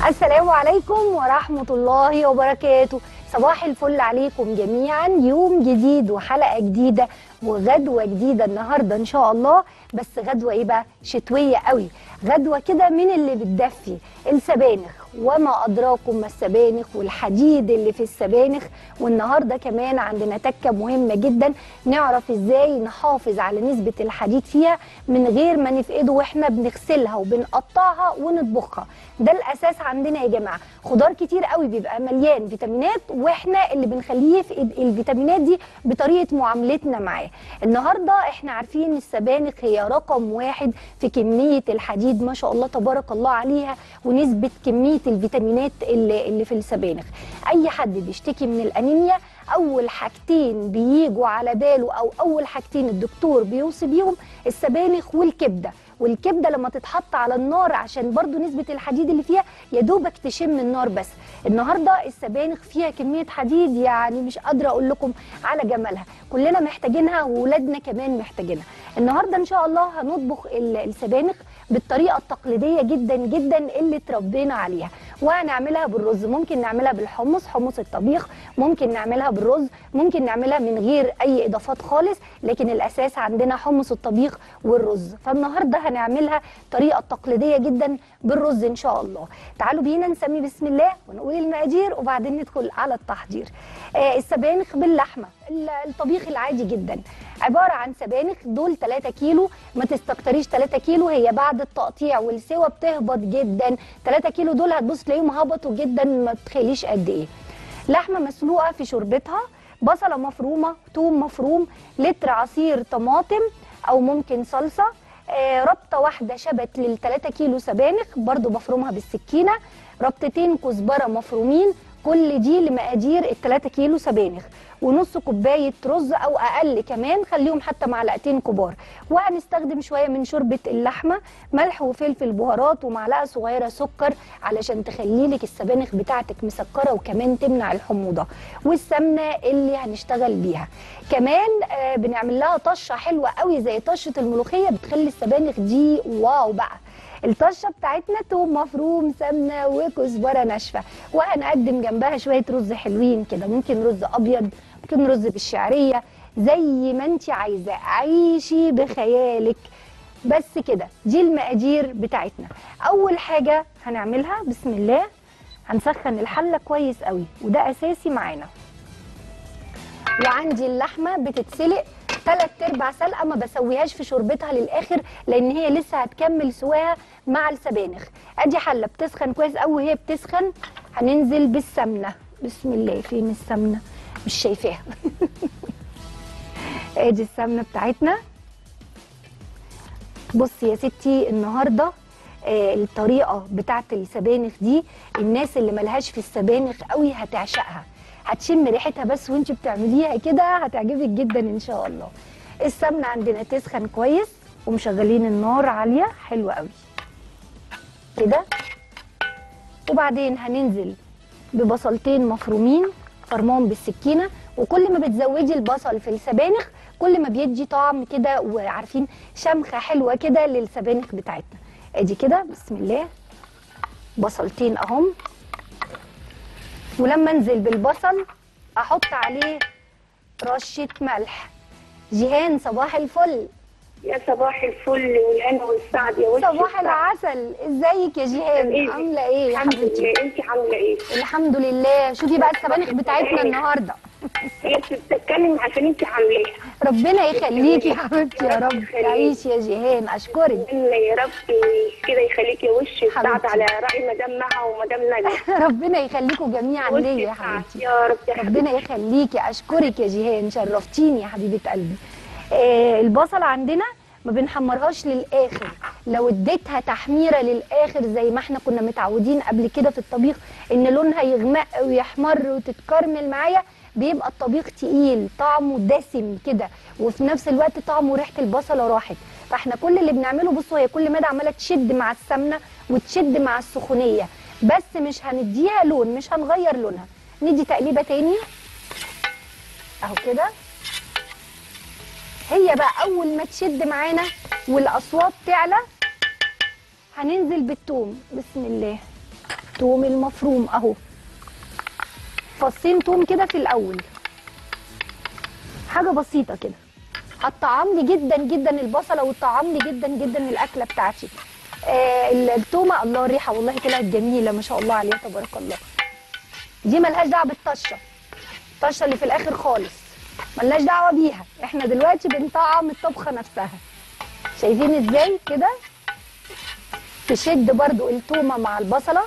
السلام عليكم ورحمة الله وبركاته صباح الفل عليكم جميعا يوم جديد وحلقة جديدة وغدوة جديدة النهاردة إن شاء الله بس غدوة إيه بقى شتوية قوي غدوة كده من اللي بتدفي السبانخ وما أدراكم ما السبانخ والحديد اللي في السبانخ والنهاردة كمان عندنا تكة مهمة جدا نعرف إزاي نحافظ على نسبة الحديد فيها من غير ما نفقده وإحنا بنغسلها وبنقطعها ونطبخها ده الأساس عندنا يا جماعة خضار كتير قوي بيبقى مليان فيتامينات واحنا اللي بنخليه يفقد الفيتامينات دي بطريقه معاملتنا معاه النهارده احنا عارفين السبانخ هي رقم واحد في كميه الحديد ما شاء الله تبارك الله عليها ونسبه كميه الفيتامينات اللي, اللي في السبانخ اي حد بيشتكي من الانيميا اول حاجتين بيجوا على باله او اول حاجتين الدكتور بيوصي بيهم السبانخ والكبده والكبده لما تتحط على النار عشان برضو نسبه الحديد اللي فيها يا دوبك تشم النار بس النهارده السبانخ فيها كميه حديد يعني مش قادره اقول لكم على جمالها كلنا محتاجينها واولادنا كمان محتاجينها النهارده ان شاء الله هنطبخ السبانخ بالطريقه التقليديه جدا جدا اللي اتربينا عليها وهنعملها بالرز ممكن نعملها بالحمص حمص الطبيخ ممكن نعملها بالرز ممكن نعملها من غير اي اضافات خالص لكن الاساس عندنا حمص الطبيخ والرز فالنهارده هنعملها طريقه تقليديه جدا بالرز ان شاء الله تعالوا بينا نسمي بسم الله ونقول المقادير وبعدين ندخل على التحضير آه السبانخ باللحمه الطبيخ العادي جدا عباره عن سبانخ دول 3 كيلو ما تستكتريش 3 كيلو هي بعد التقطيع والسوا بتهبط جدا 3 كيلو دول هتبص تلاقيهم هبطوا جدا ما تخيليش قد ايه لحمه مسلوقه في شوربتها بصله مفرومه ثوم مفروم لتر عصير طماطم او ممكن صلصه آه ربطه واحده شبت لل 3 كيلو سبانخ برضو بفرمها بالسكينه ربطتين كزبره مفرومين كل دي لمقادير ال 3 كيلو سبانخ ونص كوبايه رز او اقل كمان خليهم حتى معلقتين كبار وهنستخدم شويه من شوربه اللحمه ملح وفلفل بهارات ومعلقه صغيره سكر علشان تخلي لك السبانخ بتاعتك مسكره وكمان تمنع الحموضه والسمنه اللي هنشتغل بيها كمان آه بنعمل لها طشه حلوه قوي زي طشه الملوخيه بتخلي السبانخ دي واو بقى الطشه بتاعتنا توم مفروم سمنه وكزبره ناشفه وهنقدم جنبها شويه رز حلوين كده ممكن رز ابيض ممكن رز بالشعريه زي ما انت عايزه عيشي بخيالك بس كده دي المقادير بتاعتنا اول حاجه هنعملها بسم الله هنسخن الحله كويس قوي وده اساسي معانا وعندي اللحمه بتتسلق ثلاث ارباع سلقه ما بسويهاش في شوربتها للاخر لان هي لسه هتكمل سواها مع السبانخ ادي حله بتسخن كويس قوي وهي بتسخن هننزل بالسمنه بسم الله فين السمنه مش شايفاها ادي السمنه بتاعتنا بصي يا ستي النهارده آه الطريقه بتاعت السبانخ دي الناس اللي ملهاش في السبانخ قوي هتعشقها هتشم ريحتها بس وانت بتعمليها كده هتعجبك جدا ان شاء الله السمنه عندنا تسخن كويس ومشغلين النار عاليه حلوه قوي كده وبعدين هننزل ببصلتين مفرومين فرمهم بالسكينه وكل ما بتزودي البصل في السبانخ كل ما بيدي طعم كده وعارفين شمخه حلوه كده للسبانخ بتاعتنا ادي كده بسم الله بصلتين اهم ولما انزل بالبصل احط عليه رشه ملح جيهان صباح الفل يا صباح الفل والهنا والسعد يا وش صباح العسل ازيك يا جيهان عامله ايه يا الحمد حبيبتي لله انت عامله ايه الحمد لله شوفي بقى السبانخ بتاعتنا النهارده هي بتتكلم عشان انت عاملاها ربنا يخليكي يا حبيبتي يا رب تعيشي يا جيهان اشكرك ربنا يا رب كده يخليك يا وش السعد حبيبتي. على راي مدام مها ومدام نجا ربنا يخليكم جميعا وش ليا يا السعد. حبيبتي يا رب يا حبيبتي ربنا يخليكي اشكرك يا جيهان شرفتيني يا حبيبه قلبي آه البصل عندنا ما بنحمرهاش للاخر لو اديتها تحميره للاخر زي ما احنا كنا متعودين قبل كده في الطبيخ ان لونها يغمق ويحمر وتتكرمل معايا بيبقى الطبيخ تقيل طعمه دسم كده وفي نفس الوقت طعمه وريحه البصله راحت فاحنا كل اللي بنعمله بصوا هي كل مدى عماله تشد مع السمنه وتشد مع السخونيه بس مش هنديها لون مش هنغير لونها ندي تقليبه تاني اهو كده هي بقى اول ما تشد معانا والاصوات تعلى هننزل بالثوم بسم الله توم المفروم اهو فصين توم كده في الاول حاجه بسيطه كده هتطعم لي جدا جدا البصله وتطعم لي جدا جدا الاكله بتاعتي آه التومه الله الريحه والله طلعت جميله ما شاء الله عليها تبارك الله دي ملهاش دعوه بالطشه الطشه اللي في الاخر خالص ملناش دعوه بيها احنا دلوقتي بنطعم الطبخه نفسها شايفين ازاي كده تشد برضو التومه مع البصله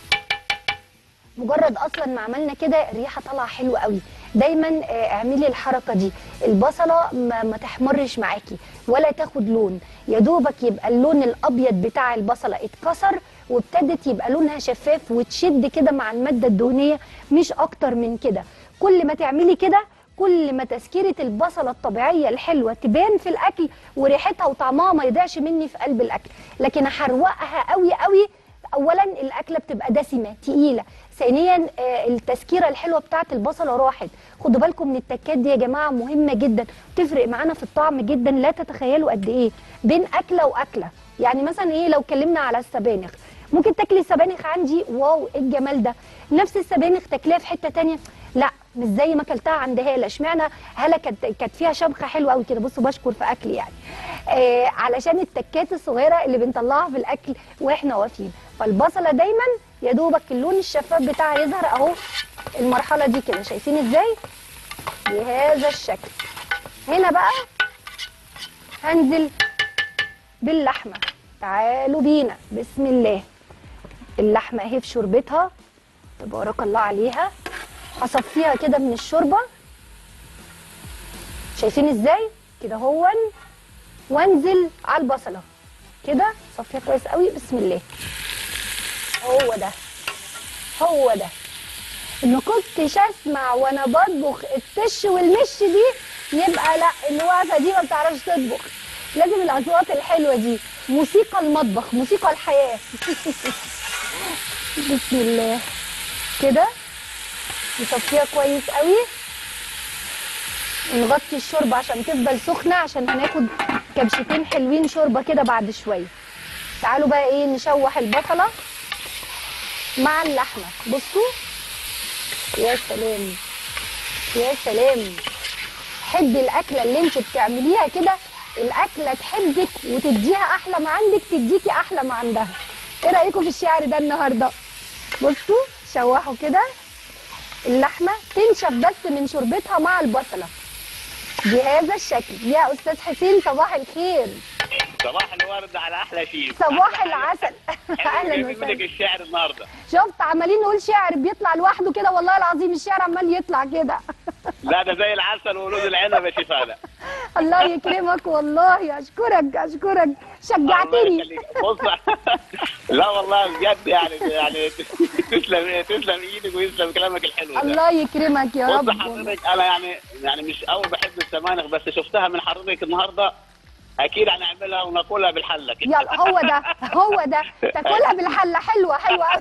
مجرد اصلا ما عملنا كده الريحه طالعه حلوه قوي دايما آه، اعملي الحركه دي البصله ما, ما تحمرش معاكي ولا تاخد لون يا دوبك يبقى اللون الابيض بتاع البصله اتكسر وابتدت يبقى لونها شفاف وتشد كده مع الماده الدهنيه مش اكتر من كده كل ما تعملي كده كل ما تسكيره البصله الطبيعيه الحلوه تبان في الاكل وريحتها وطعمها ما يضيعش مني في قلب الاكل لكن احروقها قوي قوي اولا الاكله بتبقى دسمه تقيله ثانيا آه، التسكيره الحلوه بتاعه البصله راحت خدوا بالكم من التكات دي يا جماعه مهمه جدا تفرق معانا في الطعم جدا لا تتخيلوا قد ايه بين اكله واكله يعني مثلا ايه لو اتكلمنا على السبانخ ممكن تاكلي السبانخ عندي واو ايه الجمال ده نفس السبانخ تاكليها في حته تانية لا مش زي ما اكلتها عند هاله اشمعنى هاله كانت كانت فيها شبكه حلوه قوي كده بصوا بشكر في اكلي يعني آه علشان التكات الصغيره اللي بنطلعها في الاكل واحنا واقفين فالبصله دايما يا دوبك اللون الشفاف بتاعها يظهر اهو المرحله دي كده شايفين ازاي بهذا الشكل هنا بقى هنزل باللحمه تعالوا بينا بسم الله اللحمه اهي في شوربتها تبارك الله عليها هصفيها كده من الشوربه شايفين ازاي كده هون وانزل على البصله كده صفيها كويس قوي بسم الله هو ده هو ده ما كنتش اسمع وانا بطبخ التش والمش دي يبقى لا الوقفه دي ما بتعرفش تطبخ لازم الاصوات الحلوه دي موسيقى المطبخ موسيقى الحياه بسم الله كده نصفيها كويس قوي نغطي الشوربه عشان تفضل سخنه عشان هناخد كبشتين حلوين شوربه كده بعد شويه تعالوا بقى ايه نشوح البصله مع اللحمه بصوا يا سلام يا سلام حبي الاكله اللي انت بتعمليها كده الاكله تحبك وتديها احلى ما عندك تديكي احلى ما عندها ايه رايكم في الشعر ده النهارده بصوا شوحوا كده اللحمه تنشف بس من شوربتها مع البصله بهذا الشكل يا استاذ حسين صباح الخير صباح الورد على احلى شيء صباح العسل اهلا اهلا منك وسهلا الشعر النهارده شفت عمالين نقول شعر بيطلع لوحده كده والله العظيم الشعر عمال يطلع كده لا ده زي العسل وولود العنب يا شفاله الله يكرمك والله اشكرك اشكرك شجعتني بص لا والله بجد يعني يعني تسلم تسلم ايدك ويسلم كلامك الحلو ده الله يكرمك يا بص رب حضرتك انا يعني يعني مش اول بحب السبانخ بس شفتها من حضرتك النهارده اكيد هنعملها وناكلها بالحله كده يلا هو ده هو ده تاكلها بالحله حلوه حلوه أوي.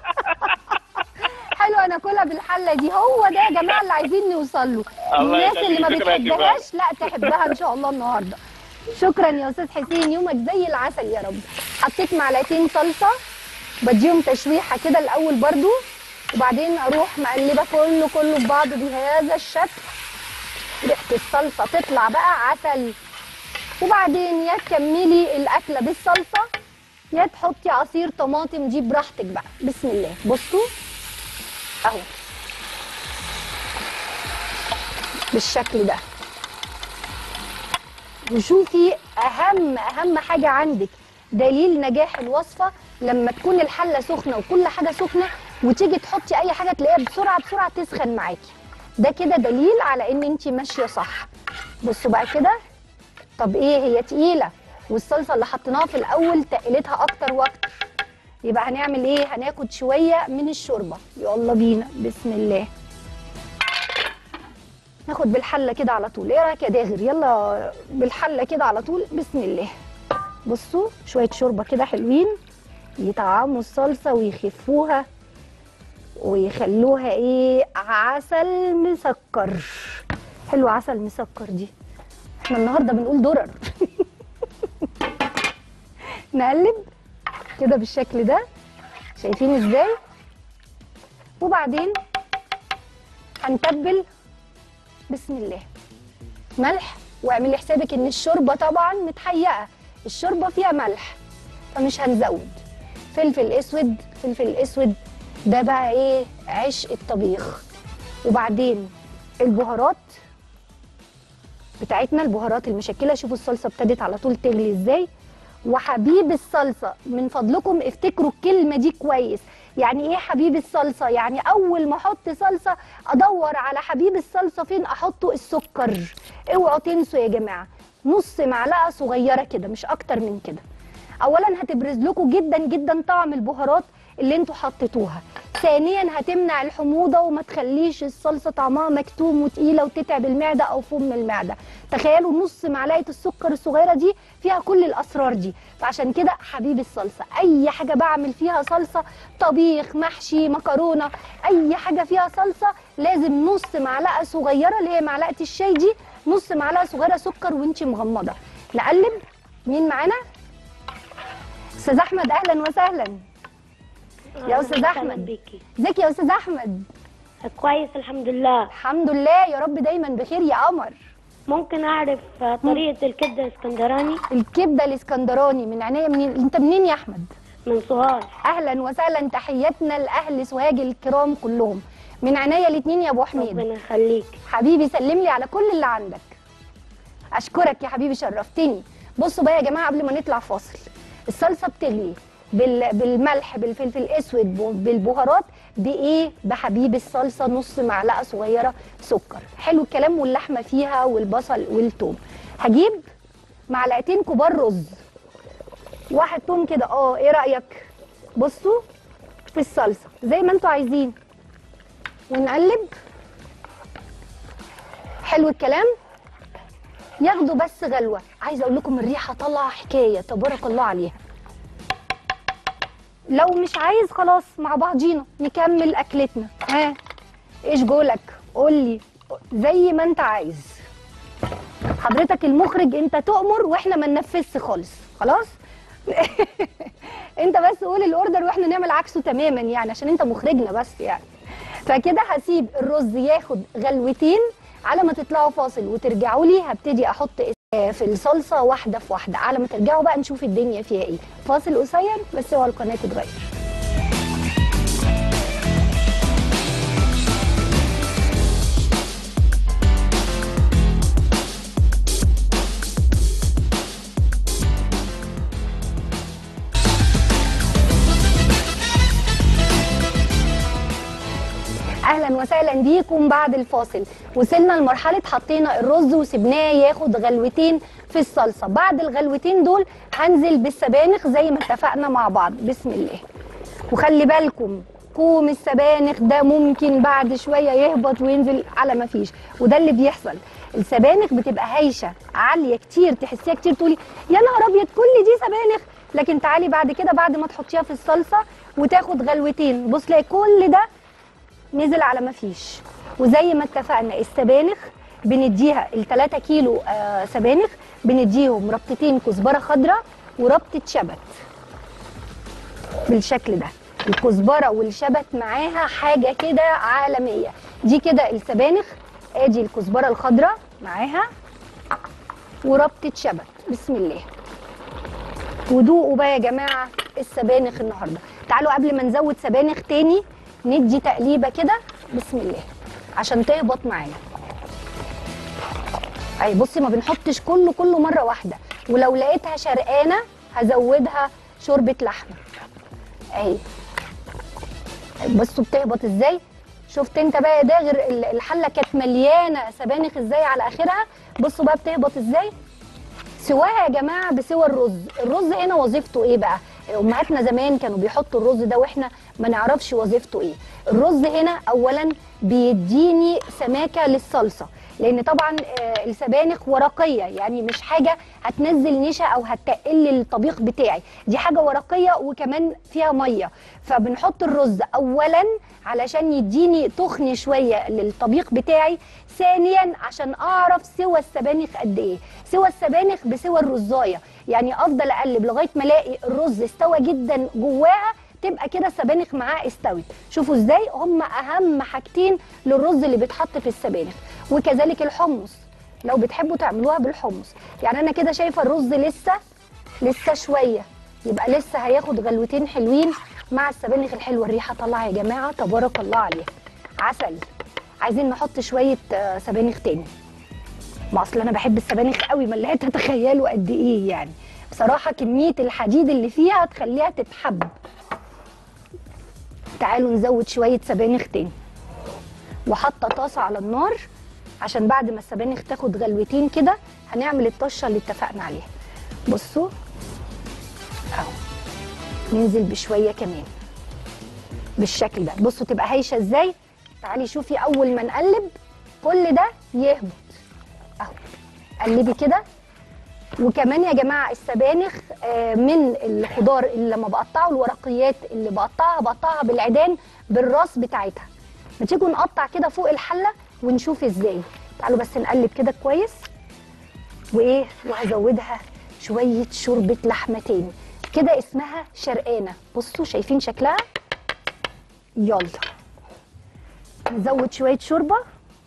حلوه ناكلها بالحله دي هو ده يا جماعه اللي عايزين نوصل له الله الناس اللي ما يخليك. شكرا يا بتحبهاش لا تحبها ان شاء الله النهارده شكرا يا استاذ حسين يومك زي العسل يا رب حطيت معلقتين صلصه بديهم تشويحه كده الاول برضو وبعدين اروح مقلبه كله كله في بعضه بهذا الشكل ريحه الصلصه تطلع بقى عسل وبعدين يا تكملي الاكله بالصلصه يا تحطي عصير طماطم دي براحتك بقى بسم الله بصوا اهو بالشكل ده وشوفي اهم اهم حاجه عندك دليل نجاح الوصفه لما تكون الحله سخنه وكل حاجه سخنه وتيجي تحطي اي حاجه تلاقيها بسرعه بسرعه تسخن معاكي ده كده دليل على ان انت ماشيه صح بصوا بقى كده طب ايه هي تقيله والصلصه اللي حطيناها في الاول تقلتها اكتر واكتر يبقى هنعمل ايه هناخد شويه من الشوربه يلا بينا بسم الله ناخد بالحله كده على طول ايه رايك يا داغر يلا بالحله كده على طول بسم الله بصوا شويه شوربه كده حلوين يطعموا الصلصه ويخفوها ويخلوها ايه عسل مسكر حلو عسل مسكر دي احنا النهارده بنقول درر نقلب كده بالشكل ده شايفين ازاي وبعدين هنتبل بسم الله ملح واعملي حسابك ان الشوربه طبعا متحيقه الشوربه فيها ملح فمش هنزود فلفل اسود فلفل اسود ده بقى ايه عشق الطبيخ وبعدين البهارات بتاعتنا البهارات المشكله شوفوا الصلصه ابتدت على طول تغلي ازاي وحبيب الصلصه من فضلكم افتكروا الكلمه دي كويس يعني ايه حبيب الصلصه يعني اول ما احط صلصه ادور على حبيب الصلصه فين احطه السكر اوعوا تنسوا يا جماعه نص معلقه صغيره كده مش اكتر من كده اولا هتبرز لكم جدا جدا طعم البهارات اللي انتوا حطيتوها ثانيا هتمنع الحموضه وما تخليش الصلصه طعمها مكتوم وتقيله وتتعب المعده او فم المعده تخيلوا نص معلقه السكر الصغيره دي فيها كل الاسرار دي فعشان كده حبيب الصلصه اي حاجه بعمل فيها صلصه طبيخ محشي مكرونه اي حاجه فيها صلصه لازم نص معلقه صغيره اللي هي معلقه الشاي دي نص معلقه صغيره سكر وانت مغمضه نقلب مين معانا استاذ احمد اهلا وسهلا يا أستاذ أحمد. بيكي ازيك يا استاذ احمد كويس الحمد لله الحمد لله يا رب دايما بخير يا قمر ممكن اعرف طريقه الكبده الاسكندراني الكبده الاسكندراني من عينيا منين انت منين يا احمد من سوهاج اهلا وسهلا تحياتنا لاهل سوهاج الكرام كلهم من عينيا الاثنين يا ابو حميد ربنا يخليك حبيبي سلم لي على كل اللي عندك اشكرك يا حبيبي شرفتني بصوا بقى يا جماعه قبل ما نطلع فاصل الصلصه بتغلي بال... بالملح بالفلفل الاسود ب- بالبهارات بايه بحبيب الصلصه نص معلقه صغيره سكر حلو الكلام واللحمه فيها والبصل والثوم هجيب معلقتين كبار رز واحد توم كده اه ايه رايك بصوا في الصلصه زي ما انتوا عايزين ونقلب حلو الكلام ياخدوا بس غلوه عايزه اقول لكم الريحه طالعه حكايه تبارك الله عليها لو مش عايز خلاص مع بعضينا نكمل اكلتنا ها ايش جولك قول لي زي ما انت عايز حضرتك المخرج انت تؤمر واحنا ما ننفذش خالص خلاص انت بس قول الاوردر واحنا نعمل عكسه تماما يعني عشان انت مخرجنا بس يعني فكده هسيب الرز ياخد غلوتين على ما تطلعوا فاصل وترجعوا لي هبتدي احط آه، في الصلصه واحده في واحده على ما ترجعوا بقى نشوف الدنيا فيها ايه فاصل قصير بس هو القناه تتغير اهلا وسهلا بيكم بعد الفاصل وصلنا لمرحله حطينا الرز وسبناه ياخد غلوتين في الصلصه بعد الغلوتين دول هنزل بالسبانخ زي ما اتفقنا مع بعض بسم الله وخلي بالكم كوم السبانخ ده ممكن بعد شويه يهبط وينزل على ما فيش وده اللي بيحصل السبانخ بتبقى هايشه عاليه كتير تحسيها كتير تقولي يا نهار ابيض كل دي سبانخ لكن تعالي بعد كده بعد ما تحطيها في الصلصه وتاخد غلوتين بص تلاقي كل ده نزل على ما فيش وزي ما اتفقنا السبانخ بنديها ال 3 كيلو آه سبانخ بنديهم ربطتين كزبره خضراء وربطه شبت بالشكل ده الكزبره والشبت معاها حاجه كده عالميه دي كده السبانخ ادي الكزبره الخضراء معاها وربطه شبت بسم الله ودوقوا بقى يا جماعه السبانخ النهارده تعالوا قبل ما نزود سبانخ تاني ندي تقليبه كده بسم الله عشان تهبط معانا اي بصي ما بنحطش كله كله مره واحده ولو لقيتها شرقانه هزودها شوربه لحمه اهي بصوا بتهبط ازاي شفت انت بقى يا داغر ال- الحله كانت مليانه سبانخ ازاي على اخرها بصوا بقى بتهبط ازاي سواها يا جماعه بسوى الرز الرز هنا وظيفته ايه بقى امهاتنا زمان كانوا بيحطوا الرز ده واحنا ما نعرفش وظيفته ايه الرز هنا اولا بيديني سماكه للصلصه لان طبعا آه، السبانخ ورقيه يعني مش حاجه هتنزل نشا او هتقل الطبيخ بتاعي دي حاجه ورقيه وكمان فيها ميه فبنحط الرز اولا علشان يديني تخن شويه للطبيخ بتاعي ثانيا عشان اعرف سوى السبانخ قد ايه سوى السبانخ بسوى الرزايه يعني افضل اقلب لغايه ما الاقي الرز استوى جدا جواها تبقى كده السبانخ معاه استوت شوفوا ازاي هم اهم حاجتين للرز اللي بيتحط في السبانخ وكذلك الحمص لو بتحبوا تعملوها بالحمص يعني انا كده شايفه الرز لسه لسه شويه يبقى لسه هياخد غلوتين حلوين مع السبانخ الحلوه الريحه طالعه يا جماعه تبارك الله عليها عسل عايزين نحط شويه آه، سبانخ تاني ما اصل انا بحب السبانخ قوي ما لا تتخيلوا قد ايه يعني بصراحه كميه الحديد اللي فيها هتخليها تتحب تعالوا نزود شويه سبانخ تاني وحاطه طاسه على النار عشان بعد ما السبانخ تاخد غلوتين كده هنعمل الطشه اللي اتفقنا عليها بصوا اهو ننزل بشويه كمان بالشكل ده بصوا تبقى هايشه ازاي تعالي شوفي اول ما نقلب كل ده يهبط اهو قلبي كده وكمان يا جماعه السبانخ آه، من الخضار اللي لما بقطعه الورقيات اللي بقطعها بقطعها بالعيدان بالراس بتاعتها ما تيجوا نقطع كده فوق الحله ونشوف ازاي تعالوا بس نقلب كده كويس وايه وهزودها شويه شوربه لحمه تاني كده اسمها شرقانه بصوا شايفين شكلها يلا نزود شويه شوربه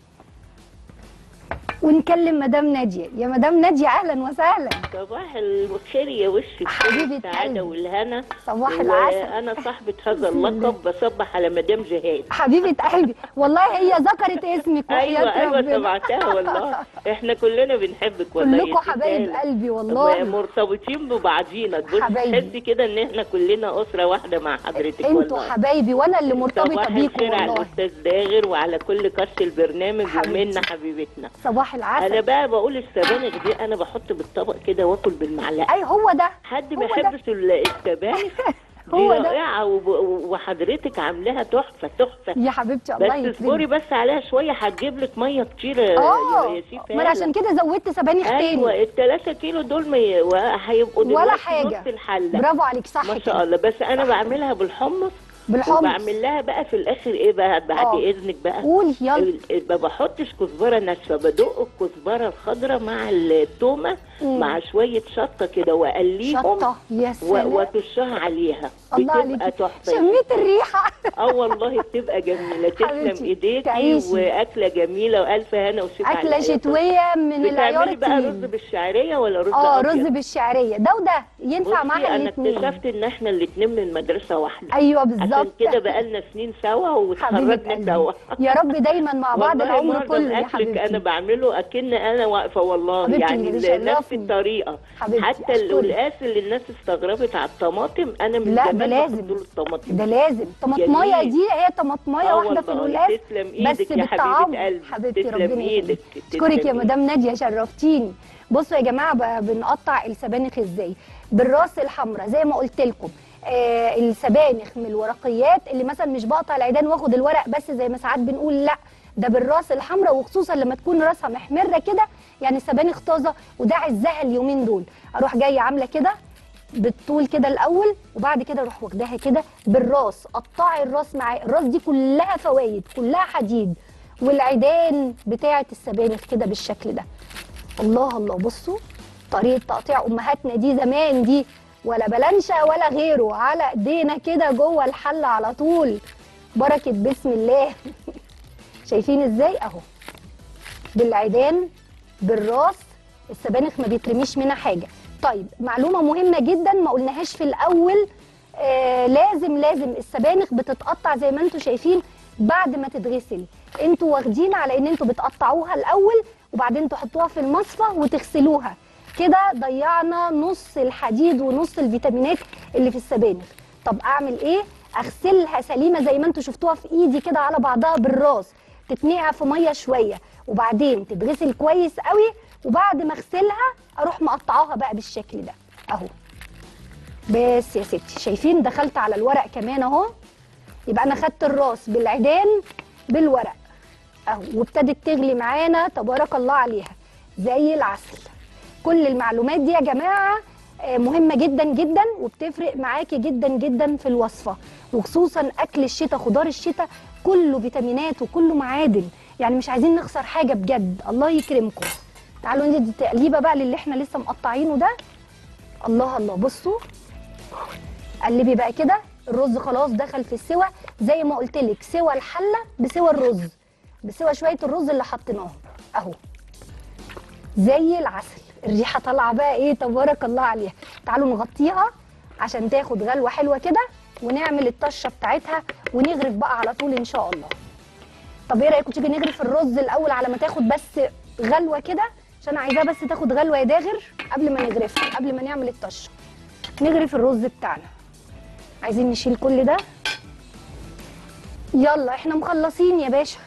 ونكلم مدام ناديه يا مدام ناديه اهلا وسهلا صباح الخير يا وش حبيبة كل السعادة قلبي. والهنا صباح العسل. وانا صاحبة هذا اللقب بصبح على مدام جهاد حبيبه قلبي والله هي ذكرت اسمك ايوه وحياه ايوه ربنا سمعتها والله احنا كلنا بنحبك والله كلكم يا ست حبايب هالة. قلبي والله مرتبطين ببعضينا تبص حبايبي. تحسي كده ان احنا كلنا اسره واحده مع حضرتك انتوا والله حبايبي وانا اللي مرتبطه صباح بيكم الخير على والله الاستاذ داغر وعلى كل كاست البرنامج حبيبتي. ومنا حبيبتنا صباح انا العسل بقى بقول السبانخ دي انا بحط بالطبق كده واكل بالمعلقه اي هو ده حد ما هو ده. يحبش ال- السبانخ دي هو ده. رائعه وب- وحضرتك عاملاها تحفه تحفه يا حبيبتي الله بس اصبري يكرمك بس عليها شويه هتجيب لك ميه كتير يا- اه يا شيف ما انا عشان كده زودت سبانخ ايوه تاني الثلاثة كيلو دول ما ي- هيبقوا ولا دلوقتي حاجه نص الحله برافو عليك صح ما كده شاء الله بس انا بعملها بالحمص بالحمص وبعمل لها بقى في الاخر ايه بقى بعد آه. اذنك بقى قولي يلا ال- ما بحطش كزبره ناشفه بدق الكزبره الخضراء مع التومه مم. مع شويه شطه كده واقليهم شطه يا و- سلام وترشها عليها الله بتبقى عليكي تحفه شميت الريحه اه والله بتبقى جميله تسلم حبيبتي، ايديكي تعيشي. واكله جميله والف هنا وشفا على اكله القلب. شتويه من العيار بتعملي بقى رز التقيل بالشعريه ولا رز اه أبيض؟ رز بالشعريه ده وده ينفع بصي معاها انا الاثنين اكتشفت ان احنا الاثنين من مدرسه واحده ايوه عشان بالظبط كده بقالنا سنين سوا حبيبه واتخرجنا قلبي سوا يا رب دايما مع بعض والله العمر معظم كله يا اكلك انا حبيبتي بعمله اكن انا واقفه والله حبيبتي، يعني اللي ال- نفس شرفني. الطريقه حبيبتي، حتى أشكرك. القلقاس اللي الناس استغربت على الطماطم انا من لا، ده زمان لازم. بحط له الطماطم ده لازم طماطمايه جميل. دي هي طماطمايه آه واحده في والله، القلاس تسلم بس ايدك يا بالطعام حبيبه قلبي حبيبتي تسلم ربنا ايدك يخليك اشكرك يا تسلم مدام ناديه شرفتيني بصوا يا جماعه ب- بنقطع السبانخ ازاي بالراس الحمراء زي ما قلت لكم آه السبانخ من الورقيات اللي مثلا مش بقطع العيدان واخد الورق بس زي ما ساعات بنقول لا ده بالراس الحمراء وخصوصا لما تكون راسها محمره كده يعني السبانخ طازه وده عزها اليومين دول اروح جايه عامله كده بالطول كده الاول وبعد كده اروح واخداها كده بالراس قطعي الراس معايا الراس دي كلها فوايد كلها حديد والعيدان بتاعه السبانخ كده بالشكل ده الله الله بصوا طريقه تقطيع امهاتنا دي زمان دي ولا بلانشا ولا غيره على ايدينا كده جوه الحله على طول بركه بسم الله شايفين ازاي اهو بالعيدان بالراس السبانخ ما بيترميش منها حاجه طيب معلومه مهمه جدا ما قلناهاش في الاول آه لازم لازم السبانخ بتتقطع زي ما انتم شايفين بعد ما تتغسل انتوا واخدين على ان انتوا بتقطعوها الاول وبعدين تحطوها في المصفى وتغسلوها كده ضيعنا نص الحديد ونص الفيتامينات اللي في السبانخ طب اعمل ايه اغسلها سليمه زي ما انتوا شفتوها في ايدي كده على بعضها بالراس تتنقع في ميه شويه وبعدين تتغسل كويس قوي وبعد ما اغسلها اروح مقطعاها بقى بالشكل ده اهو بس يا ستي شايفين دخلت على الورق كمان اهو يبقى انا خدت الراس بالعيدان بالورق اهو وابتدت تغلي معانا تبارك الله عليها زي العسل كل المعلومات دي يا جماعه آه، مهمه جدا جدا وبتفرق معاكي جدا جدا في الوصفه وخصوصا اكل الشتاء خضار الشتاء كله فيتامينات وكله معادن يعني مش عايزين نخسر حاجه بجد الله يكرمكم تعالوا ندي تقليبه بقى للي احنا لسه مقطعينه ده الله الله بصوا قلبي بقى كده الرز خلاص دخل في السوى زي ما قلت لك سوى الحله بسوى الرز بسوى شويه الرز اللي حطيناهم اهو زي العسل الريحه طالعه بقى ايه تبارك الله عليها تعالوا نغطيها عشان تاخد غلوه حلوه كده ونعمل الطشه بتاعتها ونغرف بقى على طول ان شاء الله طب ايه رايكم تيجي نغرف الرز الاول على ما تاخد بس غلوه كده عشان عايزاها بس تاخد غلوه يا داغر قبل ما نغرفها قبل ما نعمل الطشه نغرف الرز بتاعنا عايزين نشيل كل ده يلا احنا مخلصين يا باشا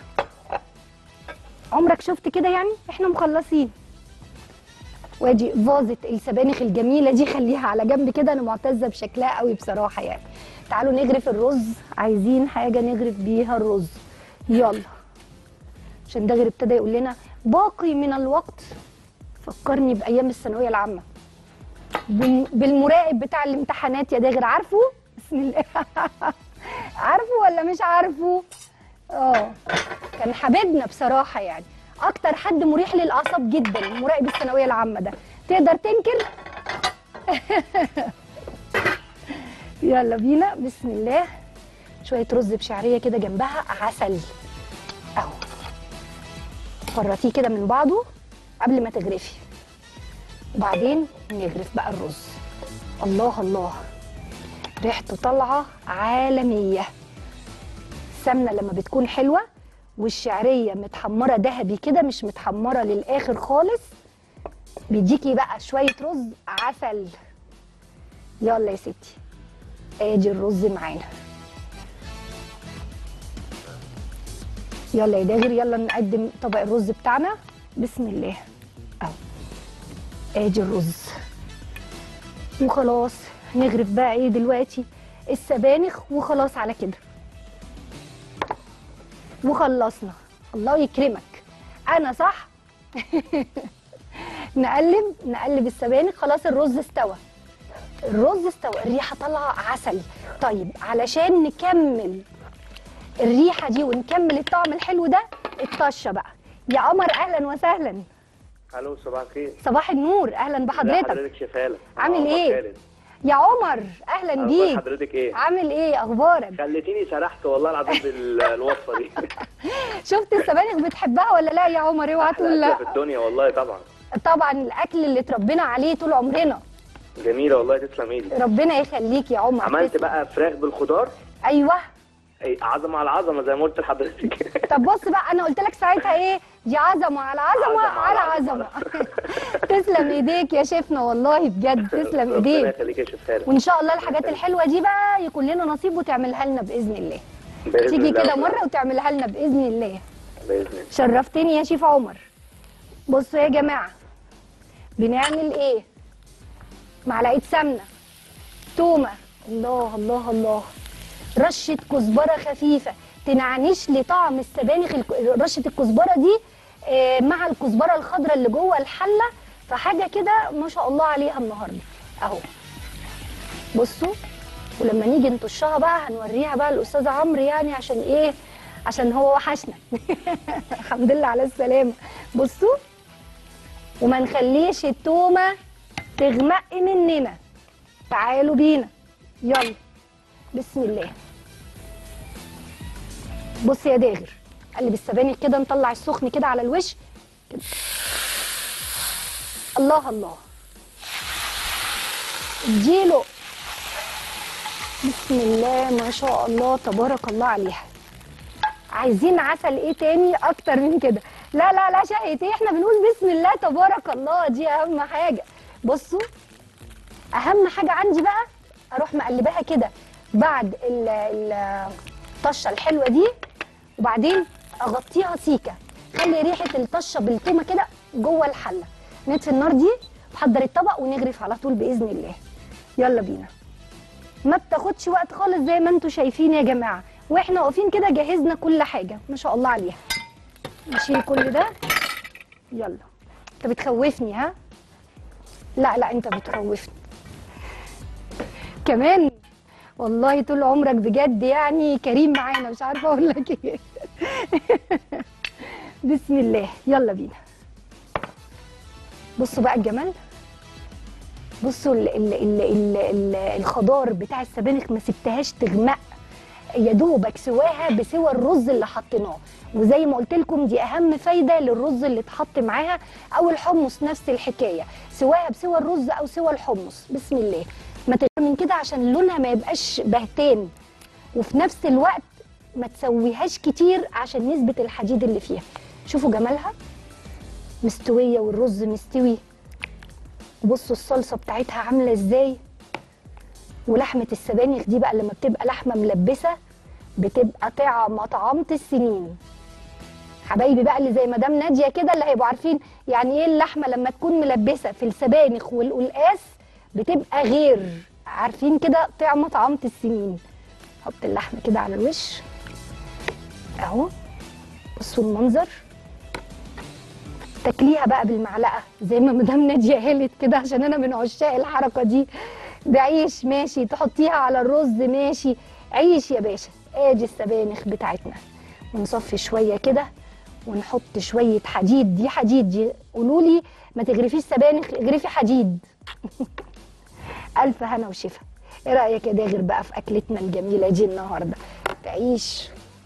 عمرك شفت كده يعني احنا مخلصين وادي فازة السبانخ الجميلة دي خليها على جنب كده انا معتزة بشكلها قوي بصراحة يعني تعالوا نغرف الرز عايزين حاجة نغرف بيها الرز يلا عشان داغر ابتدى يقول لنا باقي من الوقت فكرني بايام الثانوية العامة بال- بالمراقب بتاع الامتحانات يا داغر عارفه بسم الله عارفه ولا مش عارفه اه كان حبيبنا بصراحه يعني اكتر حد مريح للاعصاب جدا مراقب الثانويه العامه ده تقدر تنكر يلا بينا بسم الله شويه رز بشعريه كده جنبها عسل اهو فرطيه كده من بعضه قبل ما تغرفي وبعدين نغرف بقى الرز الله الله ريحته طالعه عالميه السمنه لما بتكون حلوه والشعريه متحمره ذهبي كده مش متحمره للاخر خالص بيديكي بقى شويه رز عسل يلا يا ستي ادي الرز معانا يلا يا داغر يلا نقدم طبق الرز بتاعنا بسم الله اهو ادي الرز وخلاص نغرف بقى ايه دلوقتي السبانخ وخلاص على كده وخلصنا الله يكرمك انا صح نقلب نقلب السبانخ خلاص الرز استوى الرز استوى الريحه طالعه عسل طيب علشان نكمل الريحه دي ونكمل الطعم الحلو ده الطشه بقى يا قمر اهلا وسهلا الو صباح الخير صباح النور اهلا ازي بحضرتك حضرتك شفاله عامل عمر ايه؟ خالد. يا عمر اهلا أخبار بيك حضرتك ايه عامل ايه اخبارك خليتيني سرحت والله العظيم بالوصفه دي شفت السبانخ بتحبها ولا لا يا عمر اوعى تقول أحلى أكلة في لا الدنيا والله طبعا طبعا الاكل اللي اتربينا عليه طول عمرنا جميله والله تسلم ايدي ربنا يخليك يا عمر عملت تسلم. بقى فراخ بالخضار ايوه أي عظمه على عظمه زي ما قلت لحضرتك طب بص بقى انا قلت لك ساعتها ايه دي عظمه على عظمه, عظمة على على عظمه تسلم ايديك يا شيفنا والله بجد تسلم ربنا ايديك يخليك يا شفاله وان شاء الله الحاجات الحلوه دي بقى يكون لنا نصيب وتعملها لنا باذن الله بإذن تيجي الله كده والله. مره وتعملها لنا باذن الله باذن الله شرفتني يا شيف عمر بصوا يا جماعه بنعمل ايه معلقه سمنه تومه الله الله الله رشه كزبره خفيفه تنعنش لي طعم السبانخ الك- رشه الكزبره دي آه، مع الكزبره الخضراء اللي جوه الحله فحاجه كده ما شاء الله عليها النهارده اهو بصوا ولما نيجي نطشها بقى هنوريها بقى الاستاذ عمرو يعني عشان ايه عشان هو وحشنا الحمد لله على السلامه بصوا وما نخليش التومه تغمق مننا تعالوا بينا يلا بسم الله بص يا داغر قلب السبانخ كده نطلع السخن كده على الوش كده. الله الله اديله بسم الله ما شاء الله تبارك الله عليها عايزين عسل ايه تاني اكتر من كده لا لا لا شقة ايه احنا بنقول بسم الله تبارك الله دي اهم حاجة بصوا اهم حاجة عندي بقى اروح مقلباها كده بعد ال- ال- الطشة الحلوة دي وبعدين اغطيها سيكة خلي ريحة الطشة بالتومة كده جوه الحلة نطفي النار دي نحضر الطبق ونغرف على طول باذن الله يلا بينا ما بتاخدش وقت خالص زي ما انتم شايفين يا جماعه واحنا واقفين كده جهزنا كل حاجه ما شاء الله عليها نشيل كل ده يلا انت بتخوفني ها لا لا انت بتخوفني كمان والله طول عمرك بجد يعني كريم معانا مش عارفه اقول لك ايه بسم الله يلا بينا بصوا بقى الجمال بصوا ال ال ال ال ال الخضار بتاع السبانخ ما سبتهاش تغمق يا دوبك سواها بسوى الرز اللي حطيناه وزي ما قلت لكم دي اهم فايده للرز اللي اتحط معاها او الحمص نفس الحكايه سواها بسوى الرز او سوى الحمص بسم الله ما تغير من كده عشان لونها ما يبقاش بهتان وفي نفس الوقت ما تسويهاش كتير عشان نسبه الحديد اللي فيها شوفوا جمالها مستويه والرز مستوي بصوا الصلصه بتاعتها عامله ازاي ولحمه السبانخ دي بقى لما بتبقى لحمه ملبسه بتبقى طعمه طعامه السنين حبايبي بقى اللي زي مدام ناديه كده اللي هيبقوا عارفين يعني ايه اللحمه لما تكون ملبسه في السبانخ والقلقاس بتبقى غير عارفين كده طعمه طعامه السنين حط اللحمه كده على الوش اهو بصوا المنظر تاكليها بقى بالمعلقه زي ما مدام ناديه قالت كده عشان انا من عشاق الحركه دي بعيش ماشي تحطيها على الرز ماشي عيش يا باشا ادي السبانخ بتاعتنا ونصفي شويه كده ونحط شويه حديد دي حديد دي قولوا لي ما تغرفيش سبانخ اغرفي حديد الف هنا وشفا ايه رايك يا داغر بقى في اكلتنا الجميله دي النهارده تعيش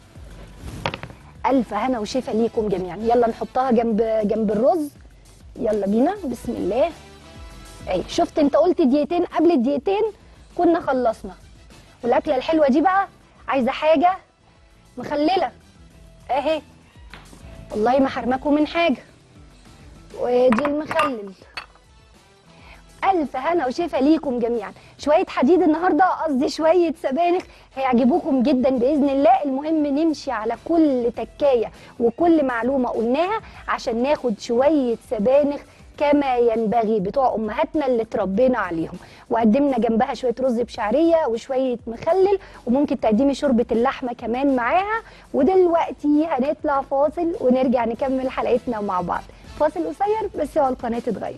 الف هنا وشفا ليكم جميعا يلا نحطها جنب جنب الرز يلا بينا بسم الله اي شفت انت قلت دقيقتين قبل الدقيقتين كنا خلصنا والاكله الحلوه دي بقى عايزه حاجه مخلله اهي والله ما حرمكم من حاجه ودي المخلل الف هنا وشفا ليكم جميعا شويه حديد النهارده قصدي شويه سبانخ هيعجبوكم جدا باذن الله المهم نمشي على كل تكايه وكل معلومه قلناها عشان ناخد شويه سبانخ كما ينبغي بتوع امهاتنا اللي اتربينا عليهم وقدمنا جنبها شويه رز بشعريه وشويه مخلل وممكن تقدمي شوربه اللحمه كمان معاها ودلوقتي هنطلع فاصل ونرجع نكمل حلقتنا مع بعض فاصل قصير بس هو القناه تتغير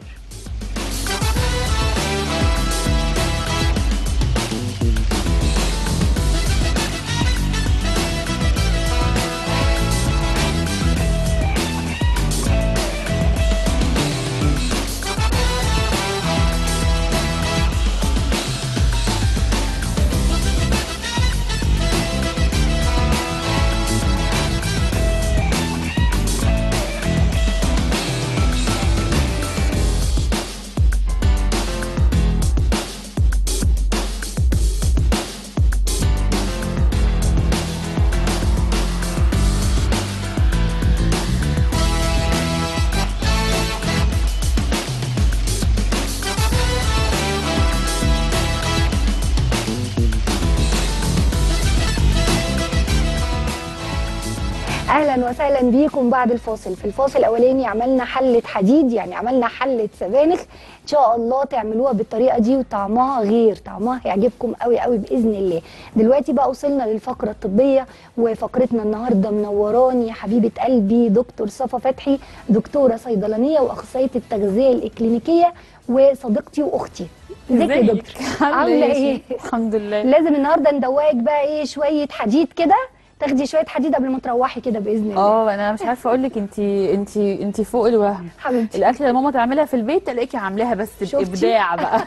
اهلا وسهلا بيكم بعد الفاصل في الفاصل الاولاني عملنا حله حديد يعني عملنا حله سبانخ ان شاء الله تعملوها بالطريقه دي وطعمها غير طعمها هيعجبكم قوي قوي باذن الله دلوقتي بقى وصلنا للفقره الطبيه وفقرتنا النهارده منوراني حبيبه قلبي دكتور صفا فتحي دكتوره صيدلانيه واخصائيه التغذيه الاكلينيكيه وصديقتي واختي ازيك يا ازيك؟ دكتور عامله ايه الحمد لله لازم النهارده ندوقك بقى ايه شويه حديد كده تاخدي شويه حديد قبل ما تروحي كده باذن الله اه انا مش عارفه اقول لك انت انت انت فوق الوهم حبيبتي الاكل اللي ماما تعملها في البيت تلاقيكي عاملاها بس شفتي؟ بابداع بقى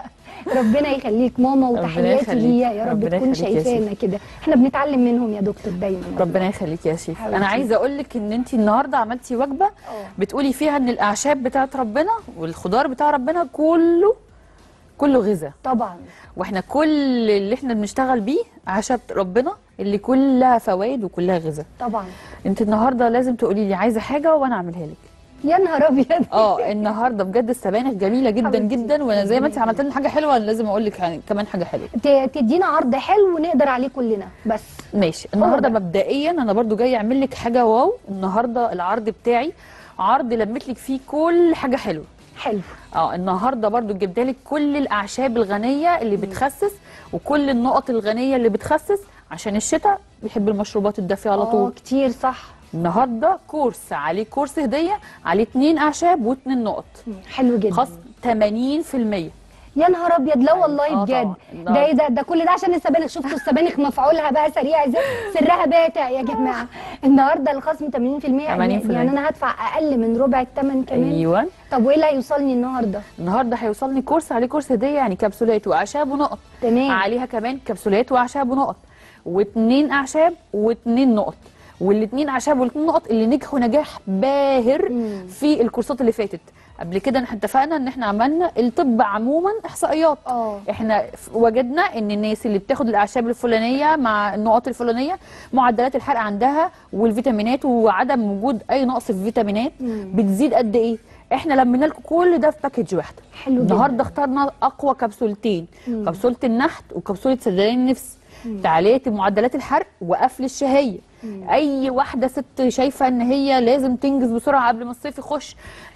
ربنا يخليك ماما ربنا وتحياتي يخليك. ليها يا رب ربنا تكون يخليك يا شايفانا كده احنا بنتعلم منهم يا دكتور دايما ربنا يخليك يا شيف حبيبتي. انا عايزه اقول لك ان انت النهارده عملتي وجبه اه بتقولي فيها ان الاعشاب بتاعت ربنا والخضار بتاع ربنا كله كله غذاء طبعا واحنا كل اللي احنا بنشتغل بيه اعشاب ربنا اللي كلها فوائد وكلها غذاء طبعا انت النهارده لازم تقولي لي عايزه حاجه وانا اعملها لك يا نهار ابيض اه النهارده بجد السبانخ جميله جدا حبيبتي. جدا وانا زي ما انت عملت لنا حاجه حلوه انا لازم اقول لك يعني كمان حاجه حلوه ت- تدينا عرض حلو ونقدر عليه كلنا بس ماشي النهارده بقى. مبدئيا انا برضو جايه اعمل لك حاجه واو النهارده العرض بتاعي عرض لميت لك فيه كل حاجه حلوه حلو اه النهارده برضو جبت لك كل الاعشاب الغنيه اللي بتخسس وكل النقط الغنيه اللي بتخسس عشان الشتاء بيحب المشروبات الدافيه على اه طول كتير صح النهارده كورس عليه كورس هديه عليه اتنين اعشاب واتنين نقط حلو جدا خصم 80% يا نهار ابيض لا والله آه بجد طبعاً. ده ايه ده ده كل ده عشان السبانخ شفتوا السبانخ مفعولها بقى سريع ازاي سرها باتع يا جماعه النهارده الخصم 80% يعني 80%. يعني انا هدفع اقل من ربع الثمن كمان ايوه طب وايه اللي هيوصلني النهارده النهارده هيوصلني كورس عليه كورس هديه يعني كبسولات واعشاب ونقط تمام. عليها كمان كبسولات واعشاب ونقط واثنين اعشاب واثنين نقط والاثنين اعشاب والاثنين نقط اللي نجحوا نجاح باهر مم. في الكورسات اللي فاتت قبل كده احنا اتفقنا ان احنا عملنا الطب عموما احصائيات اه احنا ف- وجدنا ان الناس اللي بتاخد الاعشاب الفلانيه مع النقط الفلانيه معدلات الحرق عندها والفيتامينات وعدم وجود اي نقص في الفيتامينات مم. بتزيد قد ايه احنا لمينا لكم كل ده في باكج واحده حلو جدا. النهارده اخترنا اقوى كبسولتين مم. كبسوله النحت وكبسوله سدلان النفس تعليه معدلات الحرق وقفل الشهيه اي واحده ست شايفه ان هي لازم تنجز بسرعه قبل ما الصيف يخش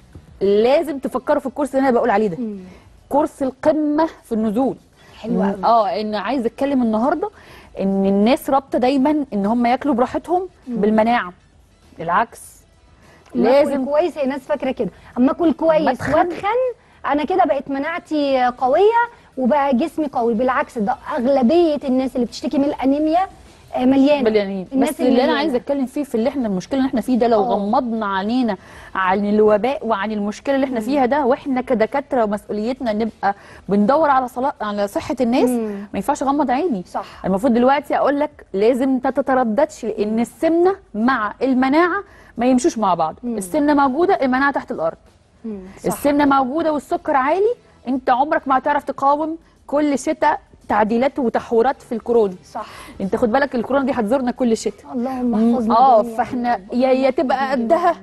لازم تفكروا في الكورس اللي انا بقول عليه ده مم. كورس القمه في النزول حلو قوي. اه ان عايزه اتكلم النهارده ان الناس رابطه دايما ان هم ياكلوا براحتهم بالمناعه العكس لازم لازم كويس هي ناس فاكره كده اما اكل كويس أتخن. واتخن انا كده بقت مناعتي قويه وبقى جسمي قوي بالعكس ده اغلبيه الناس اللي بتشتكي من الانيميا آه، مليانه مليانين الناس بس اللي انا المليانة. عايزه اتكلم فيه في اللي احنا المشكله اللي احنا فيه ده لو آه. غمضنا علينا عن الوباء وعن المشكله اللي احنا فيها ده واحنا كدكاتره مسؤوليتنا نبقى بندور على صلاة على صحه الناس مم. ما ينفعش اغمض عيني صح المفروض دلوقتي اقول لك لازم ما تترددش لان السمنه مع المناعه ما يمشوش مع بعض مم. السمنه موجوده المناعه تحت الارض مم. صح السمنه موجوده والسكر عالي انت عمرك ما هتعرف تقاوم كل شتاء تعديلات وتحورات في الكورونا صح انت خد بالك الكورونا دي هتزورنا كل شتاء اللهم مم، احفظنا اه جميعاً. فاحنا يا يا تبقى قدها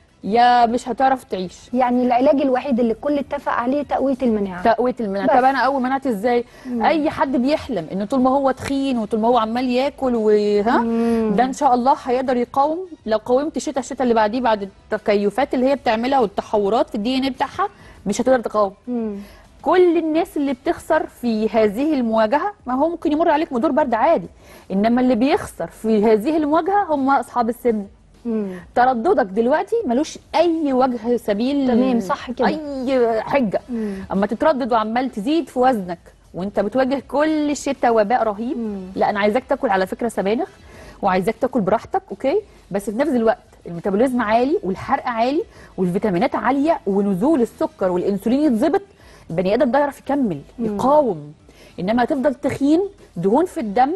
يا مش هتعرف تعيش يعني العلاج الوحيد اللي الكل اتفق عليه تقويه المناعه تقويه المناعه بس. طب انا اقوي مناعتي ازاي اي حد بيحلم ان طول ما هو تخين وطول ما هو عمال ياكل وها مم. ده ان شاء الله هيقدر يقاوم لو قاومت الشتاء الشتاء اللي بعديه بعد التكيفات اللي هي بتعملها والتحورات في الدي ان اي بتاعها مش هتقدر تقاوم مم. كل الناس اللي بتخسر في هذه المواجهه ما هو ممكن يمر عليك دور برد عادي انما اللي بيخسر في هذه المواجهه هم اصحاب السن مم. ترددك دلوقتي ملوش اي وجه سبيل تمام، صح كده. اي حجه مم. اما تتردد وعمال تزيد في وزنك وانت بتواجه كل شتاء وباء رهيب مم. لا انا عايزاك تاكل على فكره سبانخ وعايزاك تاكل براحتك اوكي بس في نفس الوقت الميتابوليزم عالي والحرق عالي والفيتامينات عاليه ونزول السكر والانسولين يتظبط البني ادم ده يعرف يكمل يقاوم انما هتفضل تخين دهون في الدم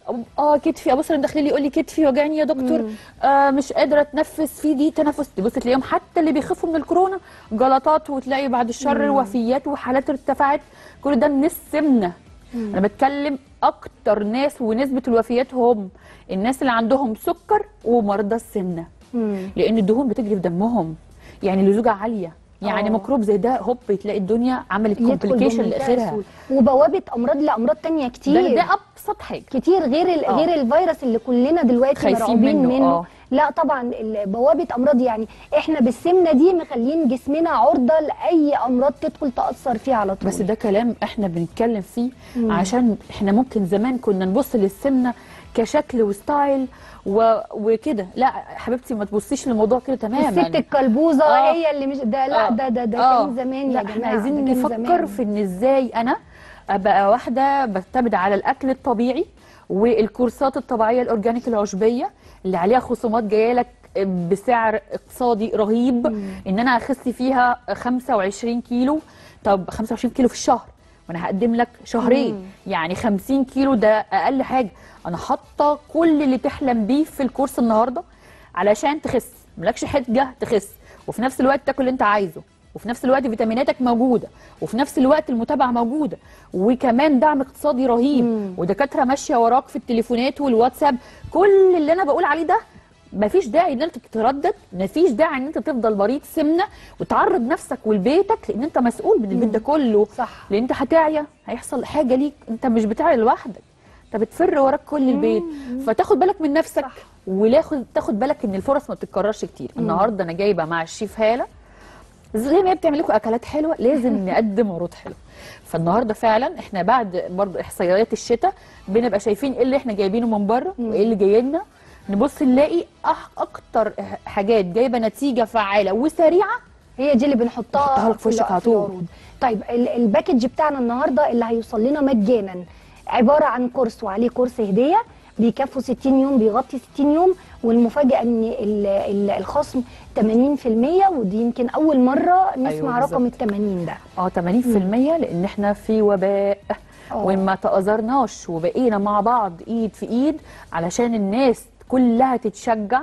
اه كتفي ابص اللي داخلي لي يقول لي كتفي وجعني يا دكتور آه مش قادره اتنفس في دي تنفس تبص تلاقيهم حتى اللي بيخافوا من الكورونا جلطات وتلاقي بعد الشر وفيات وحالات ارتفعت كل ده من السمنه انا بتكلم اكتر ناس ونسبه الوفيات هم الناس اللي عندهم سكر ومرضى السمنه مم. لان الدهون بتجري في دمهم يعني اللزوجه عاليه يعني آه. ميكروب زي ده هوب تلاقي الدنيا عملت يدخل كومبليكيشن بمنتهى لاخرها السهولة. وبوابه امراض لامراض تانية كتير ده, ده ابسط حاجه كتير غير ال- آه. غير الفيروس اللي كلنا دلوقتي خايفين مرعوبين منه، منه, آه. لا طبعا ال- بوابه امراض يعني احنا بالسمنه دي مخلين جسمنا عرضه لاي امراض تدخل تاثر فيه على طول بس ده كلام احنا بنتكلم فيه مم. عشان احنا ممكن زمان كنا نبص للسمنه كشكل وستايل و... وكده لا حبيبتي ما تبصيش للموضوع كده تماما الست الكلبوزه آه. هي اللي مش ده لا آه. ده ده ده آه. كان زمان لا يا جماعه احنا عايزين ده كان نفكر زمان. في ان ازاي انا ابقى واحده بعتمد على الاكل الطبيعي والكورسات الطبيعيه الاورجانيك العشبيه اللي عليها خصومات جايه لك بسعر اقتصادي رهيب ان انا اخس فيها 25 كيلو طب 25 كيلو في الشهر وانا هقدم لك شهرين يعني 50 كيلو ده اقل حاجه انا حاطه كل اللي تحلم بيه في الكورس النهارده علشان تخس مالكش حجه تخس وفي نفس الوقت تاكل اللي انت عايزه وفي نفس الوقت فيتاميناتك موجوده وفي نفس الوقت المتابعه موجوده وكمان دعم اقتصادي رهيب ودكاتره ماشيه وراك في التليفونات والواتساب كل اللي انا بقول عليه ده مفيش داعي ان انت تتردد مفيش داعي ان انت تفضل مريض سمنه وتعرض نفسك ولبيتك لان انت مسؤول من البيت ده كله صح. لان انت هتعيا هيحصل حاجه ليك انت مش بتعيا لوحدك انت بتفر وراك كل البيت فتاخد بالك من نفسك صح. وتاخد تاخد بالك ان الفرص ما بتتكررش كتير النهارده انا جايبه مع الشيف هاله زي ما هي بتعمل لكم اكلات حلوه لازم نقدم عروض حلوه فالنهارده فعلا احنا بعد برضه احصائيات الشتاء بنبقى شايفين ايه اللي احنا جايبينه من بره وايه اللي جاي لنا نبص نلاقي أح- اكتر حاجات جايبه نتيجه فعاله وسريعه هي دي اللي بنحطها نحطها لك في وشك ال- على طول. العروض. طيب ال- الباكج بتاعنا النهارده اللي هيوصل لنا مجانا عباره عن كورس وعليه كورس هديه بيكفوا 60 يوم بيغطي 60 يوم والمفاجاه ان ال- ال- الخصم 80% ودي يمكن اول مره نسمع أيوة رقم ال بالظبط. 80 ده اه 80% لان احنا في وباء آه. وما تأذرناش وبقينا مع بعض ايد في ايد علشان الناس كلها تتشجع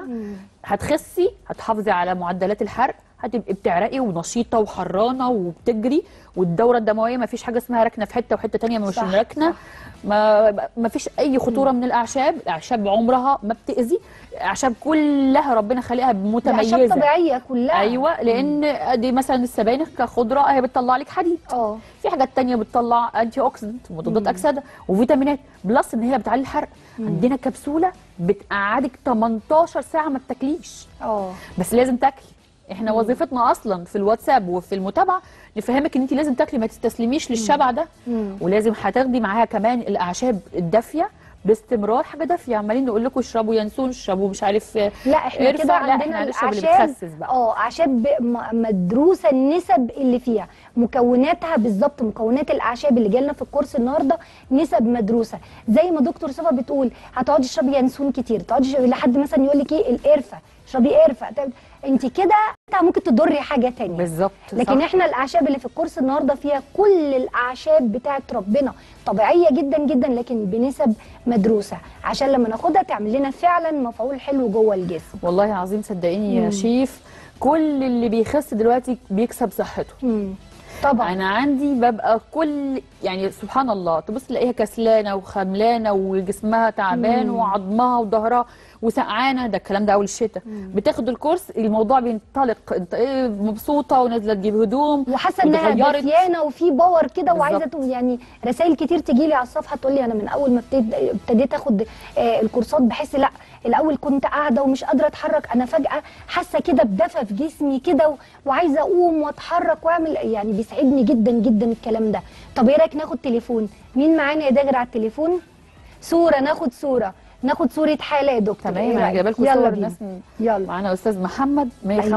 هتخسي هتحافظي على معدلات الحرق هتبقي بتعرقي ونشيطه وحرانه وبتجري والدوره الدمويه ما فيش حاجه اسمها ركنه في حته وحته تانية مش صح، ركنه صح. ما ما فيش اي خطوره من الاعشاب الاعشاب عمرها ما بتاذي الاعشاب كلها ربنا خالقها دي متميزه اعشاب طبيعيه كلها ايوه لان دي مثلا السبانخ كخضره هي بتطلع لك حديد اه في حاجات تانية بتطلع انتي اوكسيدنت مضادات اكسده وفيتامينات بلس ان هي بتعلي الحرق عندنا كبسوله بتقعدك 18 ساعه ما بتاكليش اه بس لازم تاكلي احنا وظيفتنا اصلا في الواتساب وفي المتابعه نفهمك ان انت لازم تاكلي ما تستسلميش للشبع ده مم. ولازم هتاخدي معاها كمان الاعشاب الدافيه باستمرار حاجه دافيه عمالين نقول لكم اشربوا ينسون اشربوا مش عارف لا احنا ارفع. كده لا، عندنا احنا هنشرب اللي الاعشاب بتخسس بقى. اه اعشاب م- مدروسه النسب اللي فيها مكوناتها بالظبط مكونات الاعشاب اللي جالنا في الكورس النهارده نسب مدروسه زي ما دكتور صفا بتقول هتقعدي تشربي ينسون كتير تقعدي تشربي لحد مثلا يقول لك ايه القرفه اشربي قرفه طب انت كده انت ممكن تضري حاجه تانية بالظبط لكن صح. احنا الاعشاب اللي في الكورس النهارده فيها كل الاعشاب بتاعت ربنا طبيعيه جدا جدا لكن بنسب مدروسه عشان لما ناخدها تعمل لنا فعلا مفعول حلو جوه الجسم والله عظيم صدقيني يا مم. شيف كل اللي بيخس دلوقتي بيكسب صحته مم. طبعا انا عندي ببقى كل يعني سبحان الله تبص تلاقيها كسلانه وخملانه وجسمها تعبان مم. وعظمها وظهرها وسقعانه ده الكلام ده اول الشتاء بتاخد الكورس الموضوع بينطلق انت ايه مبسوطه ونازله تجيب هدوم وحاسه انها واتغيرت. دفيانه وفي باور كده وعايزه بالظبط. تقول يعني رسائل كتير تجي لي على الصفحه تقول لي انا من اول ما ابتديت ابتديت اخد آه، الكورسات بحس لا الاول كنت قاعده ومش قادره اتحرك انا فجاه حاسه كده بدفى في جسمي كده و- وعايزه اقوم واتحرك واعمل يعني بيسعدني جدا جدا الكلام ده طب ايه رايك ناخد تليفون مين معانا يا داغر على التليفون صوره ناخد صوره ناخد صوره حاله يا دكتور تمام إيه انا رأيك؟ جايبه لكم يلا صور بينا. ناس يلا معانا استاذ محمد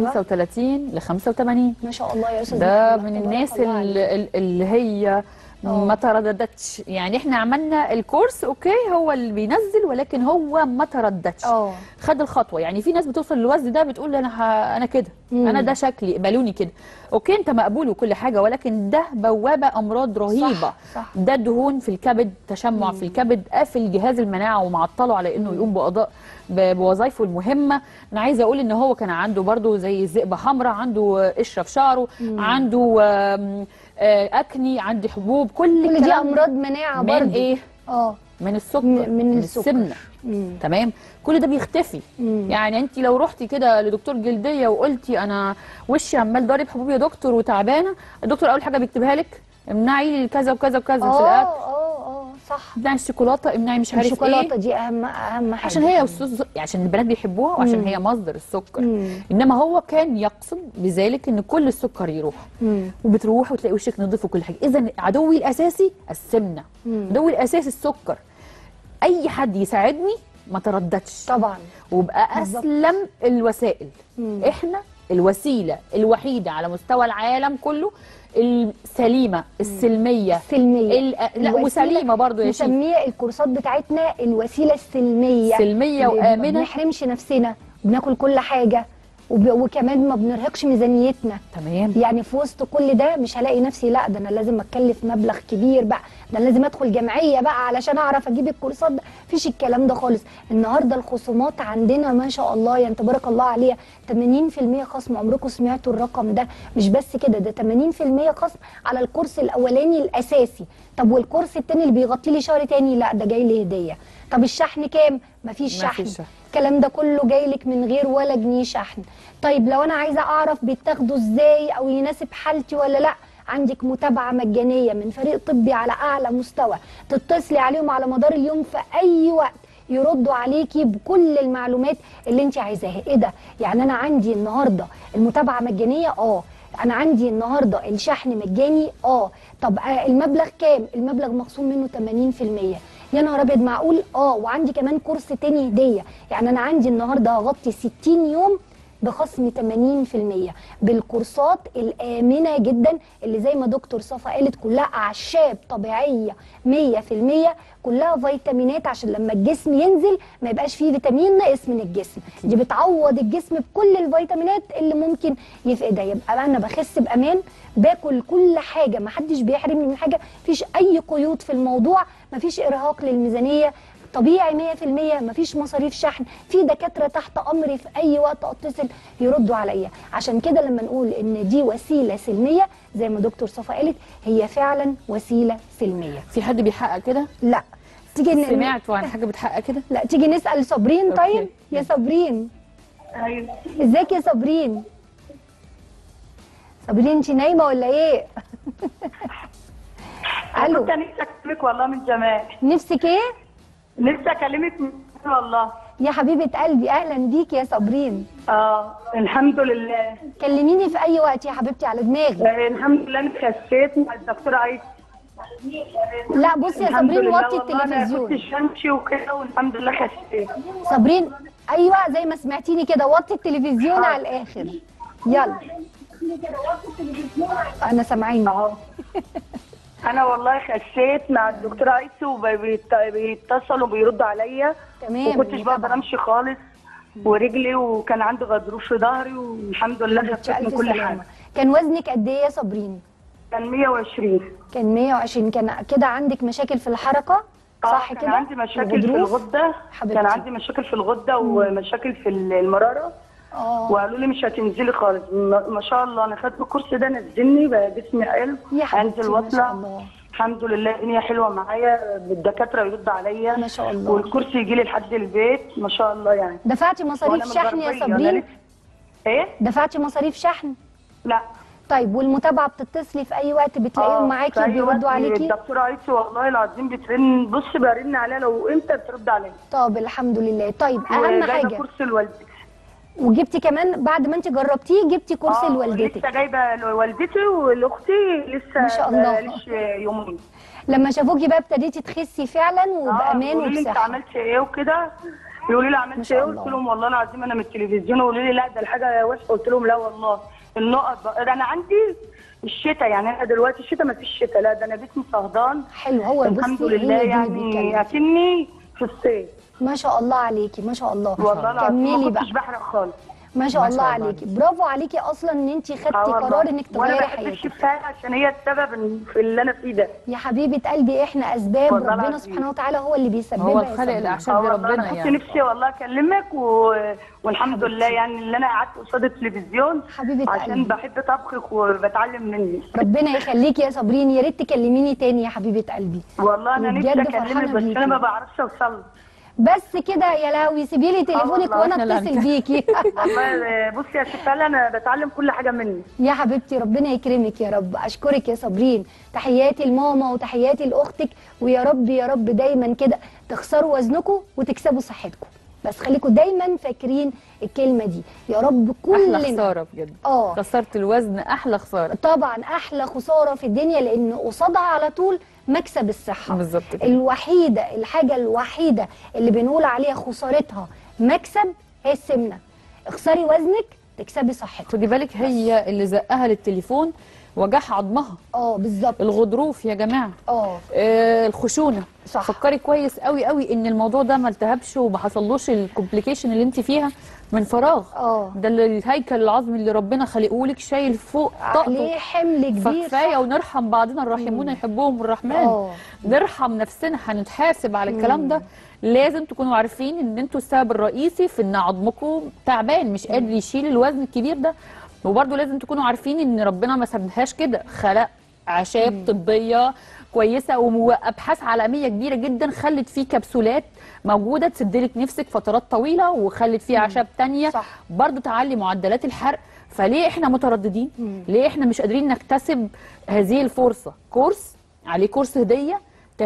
135 ل 85 ما شاء الله يا استاذ ده محمد، من تبارك الناس الله عليك. اللي, اللي هي ما ترددتش يعني احنا عملنا الكورس اوكي هو اللي بينزل ولكن هو ما ترددش اه خد الخطوه يعني في ناس بتوصل للوزن ده بتقول انا ه... انا كده مم. انا ده شكلي اقبلوني كده اوكي انت مقبول وكل حاجه ولكن ده بوابه امراض رهيبه صح، صح. ده دهون في الكبد تشمع في الكبد قافل جهاز المناعه ومعطله على انه يقوم بقضاء ب- بوظائفه المهمه انا عايزه اقول ان هو كان عنده برضو زي الذئبه حمراء عنده قشره في شعره عنده آم، آه، اكني عنده حبوب كل كل دي الكلام ده امراض مناعه من برضه ايه اه من السكر من- من السكر. السمنه مم. تمام كل ده بيختفي مم. يعني انت لو رحتي كده لدكتور جلديه وقلتي انا وشي عمال ضارب حبوب يا دكتور وتعبانه الدكتور اول حاجه بيكتبها لك امنعي لي كذا وكذا وكذا في اه الاكل اه اه صح امنعي الشوكولاته امنعي مش عارف الشوكولاته ايه دي اهم اهم حاجه عشان هي والسوس عشان البنات بيحبوها وعشان مم. هي مصدر السكر مم. انما هو كان يقصد بذلك ان كل السكر يروح مم. وبتروح وتلاقي وشك نضيف وكل حاجه اذا عدوي الاساسي السمنه مم. عدوي الاساسي السكر اي حد يساعدني ما ترددش طبعا وبقى بالظبط. اسلم الوسائل مم. احنا الوسيله الوحيده على مستوى العالم كله السليمه السلميه السلميه ال- لا الوسيلة وسليمه برضو يا شيخ نسميها الكورسات بتاعتنا الوسيله السلميه سلميه اللي وامنه ما بنحرمش نفسنا بناكل كل حاجه وب... وكمان ما بنرهقش ميزانيتنا تمام يعني في وسط كل ده مش هلاقي نفسي لا ده انا لازم اتكلف مبلغ كبير بقى ده انا لازم ادخل جمعيه بقى علشان اعرف اجيب الكورسات ده مفيش الكلام ده خالص النهارده الخصومات عندنا ما شاء الله يعني تبارك الله عليها 80% خصم عمركم سمعتوا الرقم ده مش بس كده ده 80% خصم على الكورس الاولاني الاساسي طب والكورس التاني اللي بيغطي لي شهر تاني لا ده جاي لي هديه طب الشحن كام مفيش شحن مفيش شحن. الكلام ده كله جاي لك من غير ولا جنيه شحن طيب لو انا عايزه اعرف بيتاخدوا ازاي او يناسب حالتي ولا لا عندك متابعه مجانيه من فريق طبي على اعلى مستوى تتصلي عليهم على مدار اليوم في اي وقت يردوا عليكي بكل المعلومات اللي انت عايزاها ايه ده يعني انا عندي النهارده المتابعه مجانيه اه انا عندي النهارده الشحن مجاني اه طب آه، المبلغ كام المبلغ مخصوم منه 80% يا نهار ابيض معقول اه وعندي كمان كورس تاني هديه يعني انا عندي النهارده هغطي 60 يوم بخصم 80% بالكورسات الامنه جدا اللي زي ما دكتور صفا قالت كلها اعشاب طبيعيه 100% كلها فيتامينات عشان لما الجسم ينزل ما يبقاش فيه فيتامين ناقص من الجسم دي بتعوض الجسم بكل الفيتامينات اللي ممكن يفقدها يبقى انا بخس بامان باكل كل حاجه ما حدش بيحرمني من حاجه مفيش اي قيود في الموضوع مفيش ارهاق للميزانيه طبيعي 100% مفيش مصاريف شحن في دكاتره تحت امري في اي وقت اتصل يردوا عليا عشان كده لما نقول ان دي وسيله سلميه زي ما دكتور صفا قالت هي فعلا وسيله سلميه في حد بيحقق كده لا تيجي ن- سمعتوا عن حاجه بتحقق كده لا تيجي نسال صابرين طيب أوكي. يا صابرين ايوه ازيك يا صابرين صابرين انت نايمه ولا ايه الو كنت نفسي اكلمك والله من زمان نفسك ايه نفسي اكلمك من زمان والله يا حبيبه قلبي اهلا بيك يا صابرين اه الحمد لله كلميني في اي وقت يا حبيبتي على دماغي آه، الحمد لله انا خسيت مع الدكتوره عايشه لا بصي يا الحمد صابرين لله وطي والله انا التلفزيون كنت امشي وكده والحمد لله خسيت صابرين ايوه زي ما سمعتيني كده وطي التلفزيون على الاخر يلا انا سامعيني اهو انا والله خسيت مع الدكتوره عيسى وبيتصلوا وبيردوا عليا تمام وكنتش بقدر امشي خالص ورجلي وكان عندي غضروف في ظهري والحمد لله حبيبتي خفيت من الف كل سلامه حاجه كان وزنك قد ايه يا صابرين كان 120 كان 120 كان كده عندك مشاكل في الحركه صح آه، كده كان عندي مشاكل في الغضروف؟ الغده حبيبتي. كان عندي مشاكل في الغده ومشاكل في المراره اه وقالوا لي مش هتنزلي خالص ما ما شاء الله انا خدت الكورس ده نزلني بقى جسمي حلو يا حبيبتي انزل ما شاء واطلع الله الحمد لله الدنيا حلوه معايا الدكاتره يرد عليا ما شاء الله. والكرسي يجي لي لحد البيت ما شاء الله يعني دفعتي مصاريف وأنا شحن يا متغربية، أنا صابرين لسه- ايه دفعتي مصاريف شحن لا طيب والمتابعه بتتصلي في اي وقت بتلاقيهم آه، معاكي في أي وقت وبيردوا عليكي الدكتوره عيسى والله العظيم بترن بص برن عليها لو امتى بترد عليا طب الحمد لله طيب اهم وجايبة حاجه كرسي لوالدتي وجبتي كمان بعد ما انت جربتيه جبتي كرسي آه، لوالدتك لسه جايبه لوالدتي ولاختي لسه ما شاء الله. بقاليش يومين لما شافوكي بقى ابتديتي تخسي فعلا وبامان يقولوا لي انت وبصحه عملت ايه وكده يقولوا لي ما عملت شاء ايه الله. قلت لهم والله العظيم انا من التلفزيون يقولوا لي لا ده الحاجه وحشه قلت لهم لا والله النقط بقى ده انا عندي الشتاء يعني انا دلوقتي الشتاء ما فيش شتاء لا ده انا جسمي صهدان حلو هو الحمد بصي لله هي دي اللي يعني بيتكلم. اكني في الصيف ما شاء الله عليكي ما شاء الله والله العظيم كملي ما بقى كنتش بحرق خالص ما شاء ما الله شاء الله عليكي برافو عليكي اصلا ان انت خدتي آه والله. قرار انك وانا تغيري ما بحبش حياتك فيها عشان هي السبب في اللي انا فيه ده يا حبيبه قلبي احنا اسباب والله ربنا العظيم. سبحانه وتعالى هو اللي بيسببها هو يا الخلق صابرين. الاعشاب اه والله لربنا انا كنت يعني نفسي والله اكلمك و... والحمد لله يعني اللي انا قعدت قصاد التلفزيون حبيبة عشان قلبي. بحب طبخك وبتعلم منك ربنا يخليكي يا صابرين يا ريت تكلميني تاني يا حبيبه قلبي والله انا نفسي وبجد اكلمك فرحانة بس بيكي. انا ما بعرفش اوصل بس كده يا لهوي سيبي لي تليفونك والله وانا إحنا اللي اتصل بيكي والله بصي يا ست هلا انا بتعلم كل حاجه منك يا حبيبتي ربنا يكرمك يا رب اشكرك يا صابرين تحياتي لماما وتحياتي لاختك ويا رب يا رب دايما كده تخسروا وزنكم وتكسبوا صحتكم بس خليكم دايما فاكرين الكلمه دي يا رب كلنا احلى خساره بجد اه خسرت الوزن احلى خساره طبعا احلى خساره في الدنيا لان قصادها على طول مكسب الصحه بالظبط كده. الوحيده الحاجه الوحيده اللي بنقول عليها خسارتها مكسب هي السمنه اخسري وزنك تكسبي صحتك خدي بالك هي اللي زقها للتليفون وجعها عظمها اه بالظبط الغضروف يا جماعه اه آه الخشونه صح. فكري كويس قوي قوي ان الموضوع ده ما التهبش وما حصلوش الكومبليكيشن اللي انت فيها من فراغ اه ده اللي الهيكل العظمي اللي ربنا خلقه لك شايل فوق طاقته عليه حمل كبير فكفايه صح؟ ونرحم بعضنا الراحمون يحبهم الرحمن اه نرحم نفسنا هنتحاسب على الكلام ده لازم تكونوا عارفين ان انتوا السبب الرئيسي في ان عظمكم تعبان مش قادر يشيل الوزن الكبير ده وبرده لازم تكونوا عارفين ان ربنا ما سابناهاش كده خلق اعشاب طبيه كويسه وابحاث عالميه كبيره جدا خلت فيه كبسولات موجوده تسدلك نفسك فترات طويله وخلت فيه اعشاب تانية صح. برضو تعلي معدلات الحرق فليه احنا مترددين ليه احنا مش قادرين نكتسب هذه الفرصه كورس عليه كورس هديه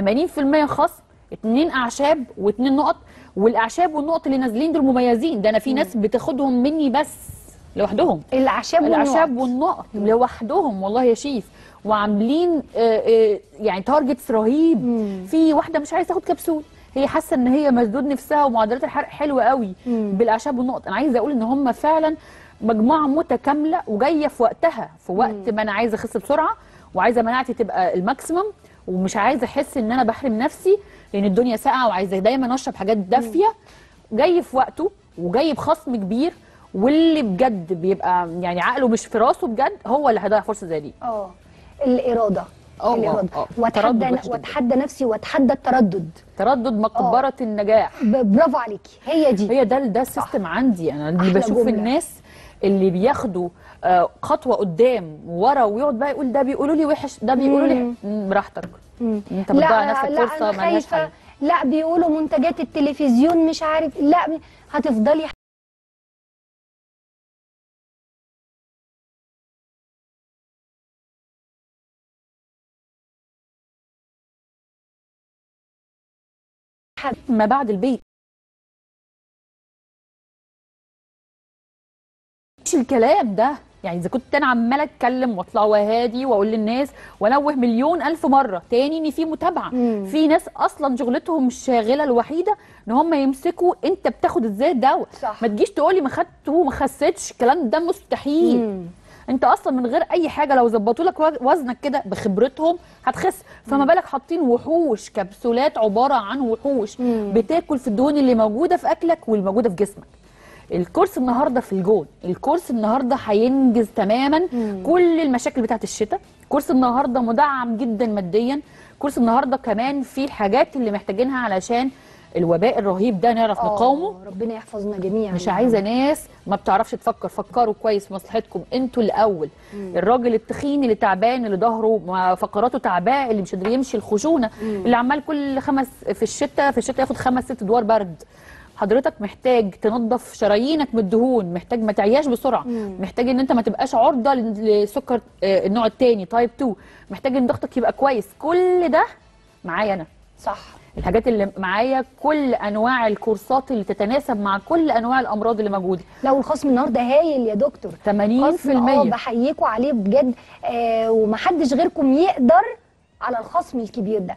80% خصم اتنين اعشاب واتنين نقط والاعشاب والنقط اللي نازلين دول مميزين ده انا في ناس بتاخدهم مني بس لوحدهم الاعشاب الاعشاب والنقط. والنقط لوحدهم والله يا شيف وعاملين آه، آه، يعني تارجتس رهيب في واحده مش عايزه تاخد كبسول هي حاسه ان هي مسدود نفسها ومعدلات الحرق حلوه قوي مم. بالاعشاب والنقط انا عايزه اقول ان هم فعلا مجموعه متكامله وجايه في وقتها في وقت ما انا عايزه اخس بسرعه وعايزه مناعتي تبقى الماكسيمم ومش عايزه احس ان انا بحرم نفسي لان الدنيا ساقعه وعايزه دايما اشرب حاجات دافيه جاي في وقته وجاي بخصم كبير واللي بجد بيبقى يعني عقله مش في راسه بجد هو اللي هيضيع فرصه زي دي اه الاراده آه، الاراده آه، آه. واتحدى تردد وحش جداً. واتحدى نفسي واتحدى التردد تردد مقبره النجاح ب- برافو عليكي هي دي هي ده ده السيستم عندي انا اللي أحلى بشوف جملة. الناس اللي بياخدوا آه، خطوه قدام ورا ويقعد بقى يقول ده بيقولوا لي وحش ده بيقولوا لي مم. مم، براحتك مم. انت بتضيع نفسك لا فرصه أنا مالهاش خايفة. حل لا بيقولوا منتجات التلفزيون مش عارف لا هتفضلي ما بعد البيت مش الكلام ده يعني اذا كنت انا عماله اتكلم واطلع وهادي واقول للناس وانوه مليون الف مره تاني ان في متابعه مم. في ناس اصلا شغلتهم الشاغله الوحيده ان هم يمسكوا انت بتاخد ازاي الدواء صح. ما تجيش تقولي ما خدته وما خسيتش الكلام ده مستحيل مم. انت اصلا من غير اي حاجه لو ظبطوا لك وزنك كده بخبرتهم هتخس فما بالك حاطين وحوش كبسولات عباره عن وحوش مم. بتاكل في الدهون اللي موجوده في اكلك واللي موجوده في جسمك الكورس النهارده في الجون الكورس النهارده هينجز تماما مم. كل المشاكل بتاعت الشتاء كورس النهارده مدعم جدا ماديا كورس النهارده كمان فيه الحاجات اللي محتاجينها علشان الوباء الرهيب ده نعرف آه، نقاومه ربنا يحفظنا جميعا مش عايزه ناس ما بتعرفش تفكر فكروا كويس في مصلحتكم انتوا الاول الراجل التخين اللي تعبان اللي ظهره ما فقراته تعباه اللي مش قادر يمشي الخشونه اللي عمال كل خمس في الشتاء في الشتاء ياخد خمس ست ادوار برد حضرتك محتاج تنظف شرايينك من الدهون محتاج ما تعياش بسرعه محتاج ان انت ما تبقاش عرضه لسكر آه، النوع الثاني تايب 2 محتاج ان ضغطك يبقى كويس كل ده معايا انا صح الحاجات اللي معايا كل انواع الكورسات اللي تتناسب مع كل انواع الامراض اللي موجوده لو الخصم النهارده هايل يا دكتور 80% خصم اه بحييكوا عليه بجد آه ومحدش غيركم يقدر على الخصم الكبير ده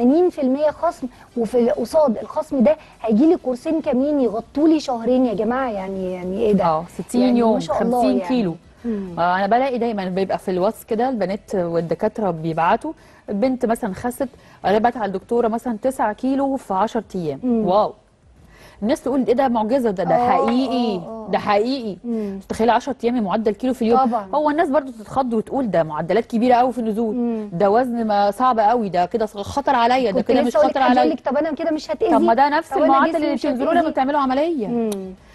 80% خصم وفي قصاد الخصم ده هيجي لي كورسين كاملين يغطوا لي شهرين يا جماعه يعني يعني ايه ده؟ اه 60 يعني يوم ما شاء الله 50 يعني. كيلو مم. آه انا بلاقي دايما بيبقى في الواتس كده البنات والدكاتره بيبعتوا البنت مثلا خست انا بعت على الدكتوره مثلا 9 كيلو في 10 ايام مم. واو الناس تقول ايه ده معجزه ده ده آه، حقيقي آه، آه. ده حقيقي مم. تخيلي 10 ايام معدل كيلو في اليوم طبعاً. هو الناس برضو تتخض وتقول ده معدلات كبيره قوي في النزول مم. ده وزن ما صعب قوي ده كده خطر عليا ده كنت كده مش لسه اقول لك خطر حد يقول عليا لك طب انا كده مش هتاذي طب ما ده نفس طب أنا المعدل جسمي اللي مش بتنزلوه لما هيتأذي. بتعملوا عمليه مم.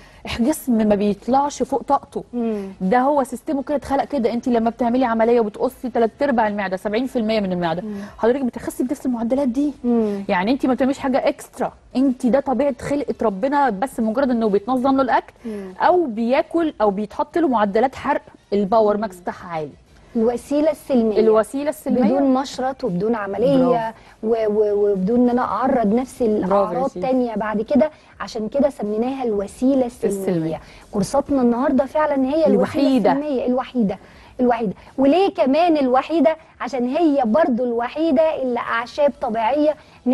جسم ما بيطلعش فوق طاقته مم. ده هو سيستمه كده اتخلق كده انت لما بتعملي عمليه وبتقصي ثلاث ارباع المعده 70% من المعده حضرتك بتخسي بنفس المعدلات دي مم. يعني انت ما بتعمليش حاجه اكسترا انت ده طبيعه خلقه ربنا بس مجرد انه بيتنظم له الاكل مم. او بياكل او بيتحط له معدلات حرق الباور ماكس بتاعها عالي الوسيله السلميه الوسيله السلميه بدون مشرط وبدون عمليه و- و- وبدون ان انا اعرض نفسي برافو يا لاعراض شيخ. تانية بعد كده عشان كده سميناها الوسيله السلميه السلمية. كورساتنا النهارده فعلا هي الوسيله الوحيدة. السلميه الوحيده الوحيده وليه كمان الوحيده عشان هي برضو الوحيده اللي اعشاب طبيعيه 100%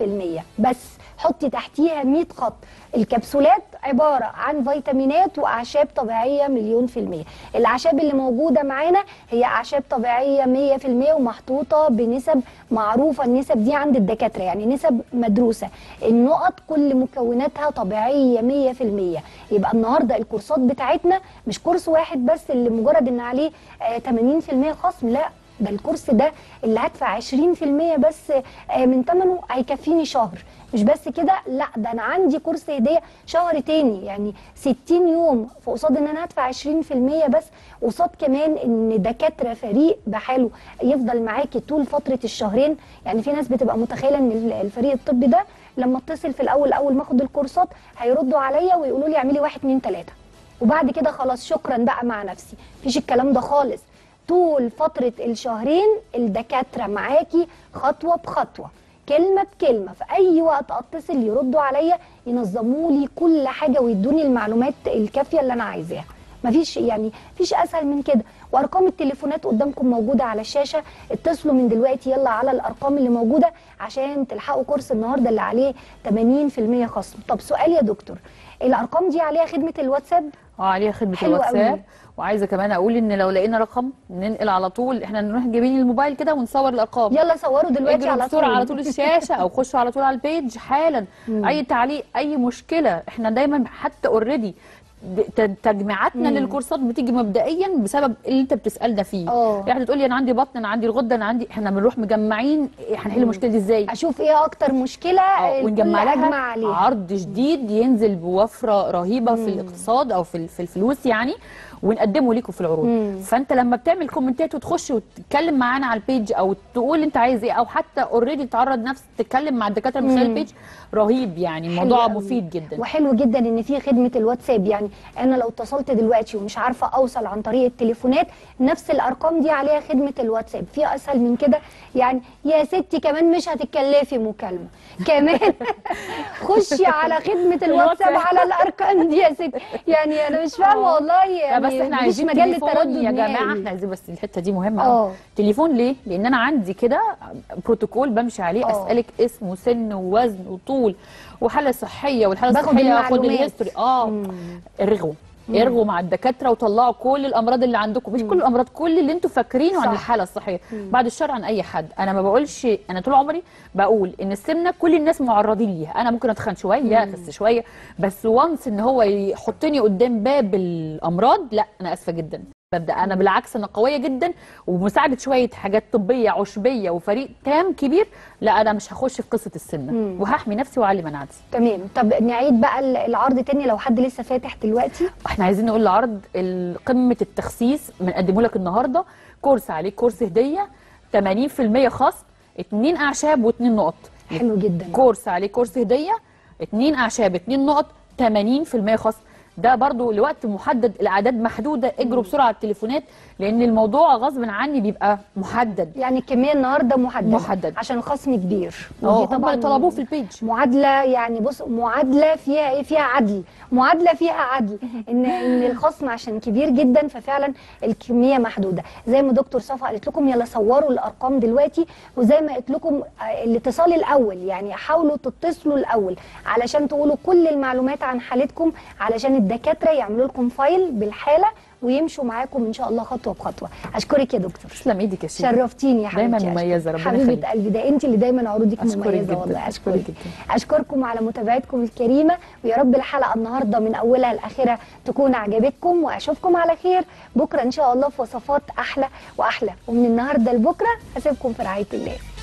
بس حطي تحتيها 100 خط الكبسولات عباره عن فيتامينات واعشاب طبيعيه مليون في الميه الاعشاب اللي موجوده معانا هي اعشاب طبيعيه 100% ومحطوطه بنسب معروفه النسب دي عند الدكاتره يعني نسب مدروسه النقط كل مكوناتها طبيعيه 100% يبقى النهارده الكورسات بتاعتنا مش كورس واحد بس اللي مجرد ان عليه آه، 80% خصم لا ده الكورس ده اللي هدفع 20% بس آه، من ثمنه هيكفيني شهر مش بس كده لا ده انا عندي كورس هديه شهر تاني يعني 60 يوم فقصاد ان انا هدفع 20% بس قصاد كمان ان دكاتره فريق بحاله يفضل معاكي طول فتره الشهرين يعني في ناس بتبقى متخيله ان ال- الفريق الطبي ده لما اتصل في الاول اول ما اخد الكورسات هيردوا عليا ويقولوا لي اعملي واحد اتنين تلاته وبعد كده خلاص شكرا بقى مع نفسي مفيش الكلام ده خالص طول فترة الشهرين الدكاترة معاكي خطوة بخطوة كلمة بكلمة في أي وقت أتصل يردوا عليا ينظموا لي كل حاجة ويدوني المعلومات الكافية اللي أنا عايزاها مفيش يعني مفيش أسهل من كده وأرقام التليفونات قدامكم موجودة على الشاشة اتصلوا من دلوقتي يلا على الأرقام اللي موجودة عشان تلحقوا كورس النهاردة اللي عليه 80% خصم طب سؤال يا دكتور الأرقام دي عليها خدمة الواتساب اه عليها خدمه حلو الواتساب قوي. وعايزه كمان اقول ان لو لقينا رقم ننقل على طول احنا نروح جايبين الموبايل كده ونصور الارقام يلا صوروا دلوقتي اجروا على بسرعه طول على طول الشاشه او خشوا على طول على البيج حالا اي تعليق اي مشكله احنا دايما حتى اوريدي تجميعاتنا مم. للكورسات بتيجي مبدئيا بسبب اللي انت بتسالنا فيه اه. يعني تقول لي انا عندي بطن انا عندي الغده انا عندي احنا بنروح مجمعين هنحل المشكله دي ازاي اشوف ايه اكتر مشكله اه الكل ونجمع اجمع لها عليها عرض جديد ينزل بوفره رهيبه في الاقتصاد او في في الفلوس يعني ونقدمه ليكم في العروض مم. فانت لما بتعمل كومنتات وتخش وتتكلم معانا على البيج او تقول انت عايز ايه او حتى اوريدي تعرض نفسك تتكلم مع الدكاتره من خلال مم. البيج رهيب يعني الموضوع حلو قوي. مفيد جدا وحلو جدا ان في خدمه الواتساب يعني انا لو اتصلت دلوقتي ومش عارفه اوصل عن طريق التليفونات نفس الارقام دي عليها خدمه الواتساب في اسهل من كده يعني يا ستي كمان مش هتتكلفي مكالمه كمان خشي على خدمه الواتساب الواتساب. على الارقام دي يا ستي يعني انا مش فاهمه اه. والله لا يعني بس احنا مفيش عايزين مجال تليفون للتردد يا جماعه نهائي. احنا عايزين بس الحته دي مهمه اه. قوي تليفون ليه لان انا عندي كده بروتوكول بمشي عليه اه. اسالك اسم وسن ووزن وطول وحاله صحيه والحاله باخد الصحيه اخد المعلومات. الهيستوري اه مم. ارغوا ارغوا مع الدكاتره وطلعوا كل الامراض اللي عندكم مش كل الامراض كل اللي انتوا فاكرينه صح. عن الحاله الصحيه بعد الشر عن اي حد انا ما بقولش انا طول عمري بقول ان السمنه كل الناس معرضين ليها انا ممكن اتخن شويه اخس شويه بس وانس ان هو يحطني قدام باب الامراض لا انا اسفه جدا ببدا انا بالعكس انا قويه جدا ومساعده شويه حاجات طبيه عشبيه وفريق تام كبير لا انا مش هخش في قصه السمنه مم. وهحمي نفسي واعلي مناعتي تمام طب نعيد بقى ال- العرض تاني لو حد لسه فاتح دلوقتي احنا عايزين نقول لعرض ال- قمه التخسيس بنقدمه لك النهارده كورس عليه كورس هديه 80% خصم اتنين اعشاب واتنين نقط حلو جدا كورس عليه كورس هديه اتنين اعشاب اتنين نقط 80% خصم ده برضو لوقت محدد الاعداد محدوده اجروا بسرعه على التليفونات لان الموضوع غصب عني بيبقى محدد يعني الكميه النهارده محدده محدد. عشان الخصم كبير اه ودي هم اللي طلبوه في البيج معادله يعني بص معادله فيها ايه فيها عدل معادله فيها عدل ان ان الخصم عشان كبير جدا ففعلا الكميه محدوده زي ما دكتور صفا قالت لكم يلا صوروا الارقام دلوقتي وزي ما قلت لكم آه، الاتصال الاول يعني حاولوا تتصلوا الاول علشان تقولوا كل المعلومات عن حالتكم علشان الدكاتره يعملوا لكم فايل بالحاله ويمشوا معاكم ان شاء الله خطوه بخطوه اشكرك يا دكتور تسلم ايدك يا شيخ شرفتيني يا دايماً حبيبتي مميزة، ربنا حبيبه يخليك. قلبي ده انت اللي دايما عروضك أشكرك مميزه جداً، والله أشكرك اشكرك جداً. اشكركم على متابعتكم الكريمه ويا رب الحلقه النهارده من اولها لاخرها تكون عجبتكم واشوفكم على خير بكره ان شاء الله في وصفات احلى واحلى ومن النهارده لبكره اسيبكم في رعايه الله